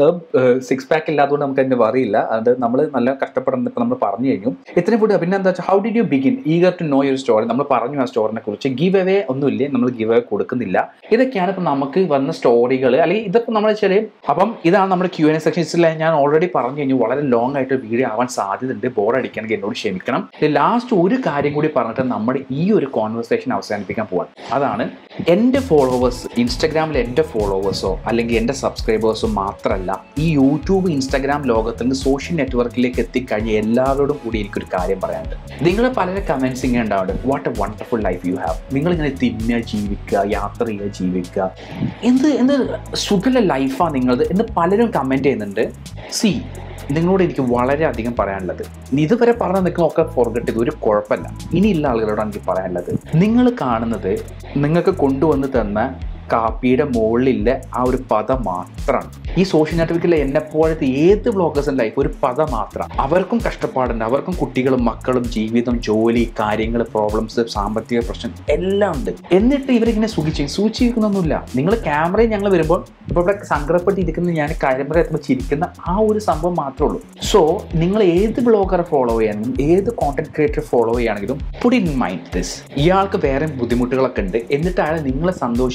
six pack ഇല്ലാത്തതുകൊണ്ട് നമുക്ക് അതിന്റെ അറിയില്ല അത് നമ്മൾ നല്ല കഷ്ടപ്പെടുന്നത് ഇപ്പം നമ്മൾ പറഞ്ഞു കഴിഞ്ഞു ഇത്രയും ഫുഡ് പിന്നെ എന്താ വെച്ചാൽ how did you begin eager to know your story നമ്മൾ പറഞ്ഞു ആ സ്റ്റോറിനെ കുറിച്ച് ഗിവ് അവേ ഒന്നുമില്ല നമ്മൾ ഗിവ് അവേ കൊടുക്കുന്നില്ല ഇതൊക്കെയാണ് ഇപ്പം നമുക്ക് വന്ന സ്റ്റോറികൾ അല്ലെങ്കിൽ ഇതൊക്കെ നമ്മൾ വെച്ചാൽ അപ്പം ഇതാണ് നമ്മുടെ ക്യു എൻ എ സെക്ഷൻസിൽ ഞാൻ ഓൾറെഡി പറഞ്ഞു കഴിഞ്ഞു വളരെ ലോങ് ആയിട്ട് വീഡിയോ ആവാൻ സാധ്യതയുണ്ട് ബോർ അടിക്കണമെങ്കിൽ എന്നോട് ക്ഷമിക്കണം ലാസ്റ്റ് ഒരു കാര്യം കൂടി പറഞ്ഞിട്ട് നമ്മുടെ ഈ ഒരു കോൺവെർസേഷൻ അവസാനിപ്പിക്കാൻ പോവാണ് അതാണ് എൻ്റെ ഫോളോവേഴ്സ് ഇൻസ്റ്റഗ്രാമിൽ എൻ്റെ ഫോളോവേഴ്സോ അല്ലെങ്കിൽ എൻ്റെ സബ്സ്ക്രൈബേഴ്സോ മാത്രമല്ല ഈ യൂട്യൂബ് ഇൻസ്റ്റാഗ്രാം ലോകത്തിൻ്റെ സോഷ്യൽ നെറ്റ്വർക്കിലേക്ക് എത്തിക്കഴിഞ്ഞ എല്ലാവരോടും കൂടി എനിക്കൊരു കാര്യം പറയാനുണ്ട് നിങ്ങൾ പലരെ കമൻസ് ഇങ്ങനെ ഉണ്ടാവുന്നുണ്ട് what a wonderful life you have നിങ്ങളിങ്ങനെ തിന്നുക ജീവിക്കുക യാത്ര ചെയ്യുക ജീവിക്കുക എന്ത് എന്ത് സുഖല ലൈഫാണ് നിങ്ങളത് എന്ന് പലരും കമൻറ്റ് ചെയ്യുന്നുണ്ട് സി നിങ്ങളോട് എനിക്ക് വളരെയധികം പറയാനുള്ളത് ഇതുവരെ പറഞ്ഞു നിൽക്കുന്നതൊക്കെ ഫോർഗട്ട് ചെയ്ത് ഒരു കുഴപ്പമില്ല ഇനിയുള്ള ആളുകളോടാണ് എനിക്ക് പറയാനുള്ളത് നിങ്ങൾ കാണുന്നത് നിങ്ങൾക്ക് കൊണ്ടുവന്ന് തന്ന കാപ്പിയുടെ മുകളിലെ ആ ഒരു പദം മാത്രമാണ് ഈ സോഷ്യൽ നെറ്റ്വർക്കിലെ എന്നെ പോലത്തെ ഏത് ബ്ലോഗേഴ്സിൻ്റെ ലൈഫ് ഒരു പദം മാത്രമാണ് അവർക്കും കഷ്ടപ്പാടുണ്ട് അവർക്കും കുട്ടികളും മക്കളും ജീവിതം ജോലി കാര്യങ്ങൾ പ്രോബ്ലംസ് സാമ്പത്തിക പ്രശ്നം എല്ലാം ഉണ്ട് എന്നിട്ട് ഇവരിങ്ങനെ സൂചിച്ച് സൂചിക്കുന്നൊന്നുമില്ല നിങ്ങൾ ക്യാമറയിൽ ഞങ്ങൾ വരുമ്പോൾ ഇപ്പോൾ ഇവിടെ സങ്കടപ്പെട്ടിരിക്കുന്ന ഞാൻ ക്യാമറ എത്തുമ്പോൾ ചിരിക്കുന്ന ആ ഒരു സംഭവം മാത്രമേ ഉള്ളൂ സോ നിങ്ങൾ ഏത് ബ്ലോഗറെ ഫോളോ ചെയ്യാനും ഏത് കോണ്ടന്റ് ക്രിയേറ്റർ ഫോളോ ചെയ്യുകയാണെങ്കിലും പുഡ് ഇൻ മൈൻഡ് ദിസ് ഇയാൾക്ക് വേറെ ബുദ്ധിമുട്ടുകളൊക്കെ ഉണ്ട് എന്നിട്ട് അയാൾ നിങ്ങളെ സന്തോഷിപ്പിക്കുക അല്ലെങ്കിൽ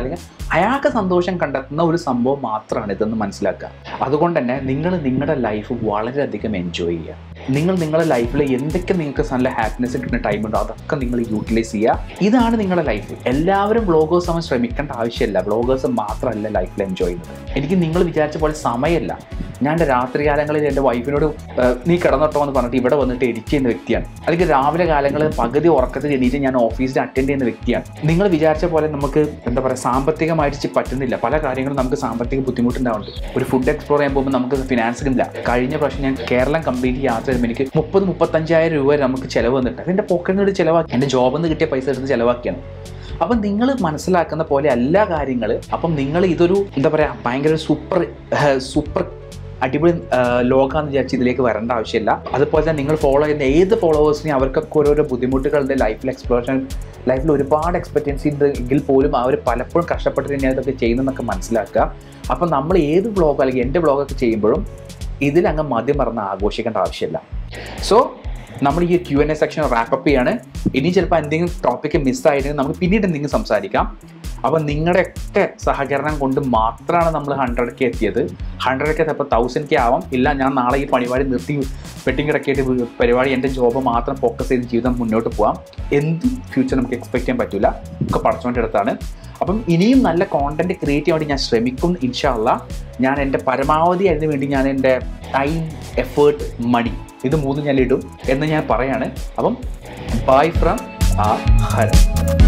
അല്ലെങ്കിൽ അയാൾക്ക് സന്തോഷം കണ്ടെത്തുന്ന ഒരു സംഭവം മാത്രമാണ് ഇതെന്ന് മനസ്സിലാക്കുക അതുകൊണ്ട് തന്നെ നിങ്ങൾ നിങ്ങളുടെ ലൈഫ് വളരെയധികം എൻജോയ് ചെയ്യുക നിങ്ങൾ നിങ്ങളുടെ ലൈഫിൽ എന്തൊക്കെ നിങ്ങൾക്ക് നല്ല ഹാപ്പിനെസ് കിട്ടുന്ന ടൈം ഉണ്ടോ അതൊക്കെ നിങ്ങൾ യൂട്ടിലൈസ് ചെയ്യുക ഇതാണ് നിങ്ങളുടെ ലൈഫ് എല്ലാവരും വ്ളോഗേഴ്സ് ആവാൻ ശ്രമിക്കേണ്ട ആവശ്യമില്ല വ്ളോഗേഴ്സ് മാത്രമല്ല ലൈഫിൽ എൻജോയ് ചെയ്യുന്നത് എനിക്ക് നിങ്ങൾ വിചാരിച്ച പോലെ സമയമല്ല ഞാൻ എൻ്റെ രാത്രി കാലങ്ങളിൽ എൻ്റെ വൈഫിനോട് ഏഹ്, നീ കിടന്നോട്ടോ എന്ന് പറഞ്ഞിട്ട് ഇവിടെ വന്നിട്ട് എഡിറ്റ് ചെയ്യുന്ന വ്യക്തിയാണ് അല്ലെങ്കിൽ രാവിലെ കാലങ്ങളിൽ പകുതി ഉറക്കത്തിൽ എണീറ്റ് ഞാൻ ഓഫീസിൽ അറ്റൻഡ് ചെയ്യുന്ന വ്യക്തിയാണ് നിങ്ങൾ വിചാരിച്ച പോലെ നമുക്ക് എന്താ പറയുക സാമ്പത്തികമായിട്ട് ഇച്ചിരി പറ്റുന്നില്ല പല കാര്യങ്ങളും നമുക്ക് സാമ്പത്തിക ബുദ്ധിമുട്ടുണ്ടാവുന്നുണ്ട് ഒരു ഫുഡ് എക്സ്പ്ലോർ ചെയ്യാൻ പോകുമ്പോൾ നമുക്ക് ഫിനാൻസ് ഇല്ല കഴിഞ്ഞ പ്രാവശ്യം ഞാൻ കേരളം കംപ്ലീറ്റ് യാത്ര ചെയ്യുമ്പോൾ എനിക്ക് മുപ്പത് മുപ്പത്തഞ്ചായിരം രൂപ വരെ നമുക്ക് ചിലവ് വന്നിട്ട് അതിൻ്റെ പോക്കറ്റിൽ നിന്ന് ചിലവാക്കി എൻ്റെ ജോബിൽ നിന്ന് കിട്ടിയ പൈസ എടുത്ത് ചിലവാക്കിയാണ് അപ്പം നിങ്ങൾ മനസ്സിലാക്കുന്ന പോലെ എല്ലാ കാര്യങ്ങൾ അപ്പം നിങ്ങൾ ഇതൊരു എന്താ പറയുക ഭയങ്കര സൂപ്പർ സൂപ്പർ അടിപൊളി ലോകമാണെന്ന് വിചാരിച്ച് ഇതിലേക്ക് വരേണ്ട ആവശ്യമില്ല അതുപോലെ തന്നെ നിങ്ങൾ ഫോളോ ചെയ്യുന്ന ഏത് ഫോളോവേഴ്സിനെയും അവർക്കൊക്കെ ഓരോരോ ബുദ്ധിമുട്ടുകളുടെ ലൈഫിൽ എക്സ്പ്ലോഷൻ ലൈഫിൽ ഒരുപാട് എക്സ്പെക്റ്റൻസി ഉണ്ട് എങ്കിൽ പോലും അവർ പലപ്പോഴും കഷ്ടപ്പെട്ട് തന്നെയാണ് ഇതൊക്കെ ചെയ്യുന്നതെന്നൊക്കെ മനസ്സിലാക്കുക അപ്പം നമ്മൾ ഏത് വ്ളോഗ് അല്ലെങ്കിൽ എൻ്റെ വ്ളോഗൊക്കെ ചെയ്യുമ്പോഴും ഇതിലങ്ങ് മദ്യം മറന്ന് ആഘോഷിക്കേണ്ട ആവശ്യമില്ല സോ നമ്മൾ ഈ Q N A section wrap up ചെയ്യാണ് ഇനി ചിലപ്പോൾ എന്തെങ്കിലും ടോപ്പിക്ക് മിസ്സായിട്ടുണ്ടെങ്കിൽ നമുക്ക് പിന്നീട് എന്തെങ്കിലും സംസാരിക്കാം അപ്പം നിങ്ങളുടെയൊക്കെ സഹകരണം കൊണ്ട് മാത്രമാണ് നമ്മൾ ഹൺഡ്രഡ് കെ എത്തിയത് ഹൺഡ്രഡ് കെ ചിലപ്പോൾ തൗസൻഡ് കെ ആവാം ഇല്ല ഞാൻ നാളെ ഈ പരിപാടി നിർത്തി വെട്ടിങ് കിടക്കിയിട്ട് പരിപാടി എൻ്റെ ജോബ് മാത്രം ഫോക്കസ് ചെയ്ത് ജീവിതം മുന്നോട്ട് പോകാം എന്ത് ഫ്യൂച്ചർ നമുക്ക് എക്സ്പെക്ട് ചെയ്യാൻ പറ്റില്ല ഒക്കെ പഠിച്ചുകൊണ്ട് അടുത്താണ് അപ്പം ഇനിയും നല്ല കോണ്ടന്റ് ക്രിയേറ്റ് ചെയ്യാൻ വേണ്ടി ഞാൻ ശ്രമിക്കും ഇൻഷാല്ല ഞാൻ എൻ്റെ പരമാവധി അതിന് വേണ്ടി ഞാൻ എൻ്റെ ടൈം എഫേർട്ട് മണി ഇത് മൂന്നും ഞാൻ ഇടും എന്ന് ഞാൻ പറയാണ് അപ്പം ബൈ ഫ്രം ആ ഹരം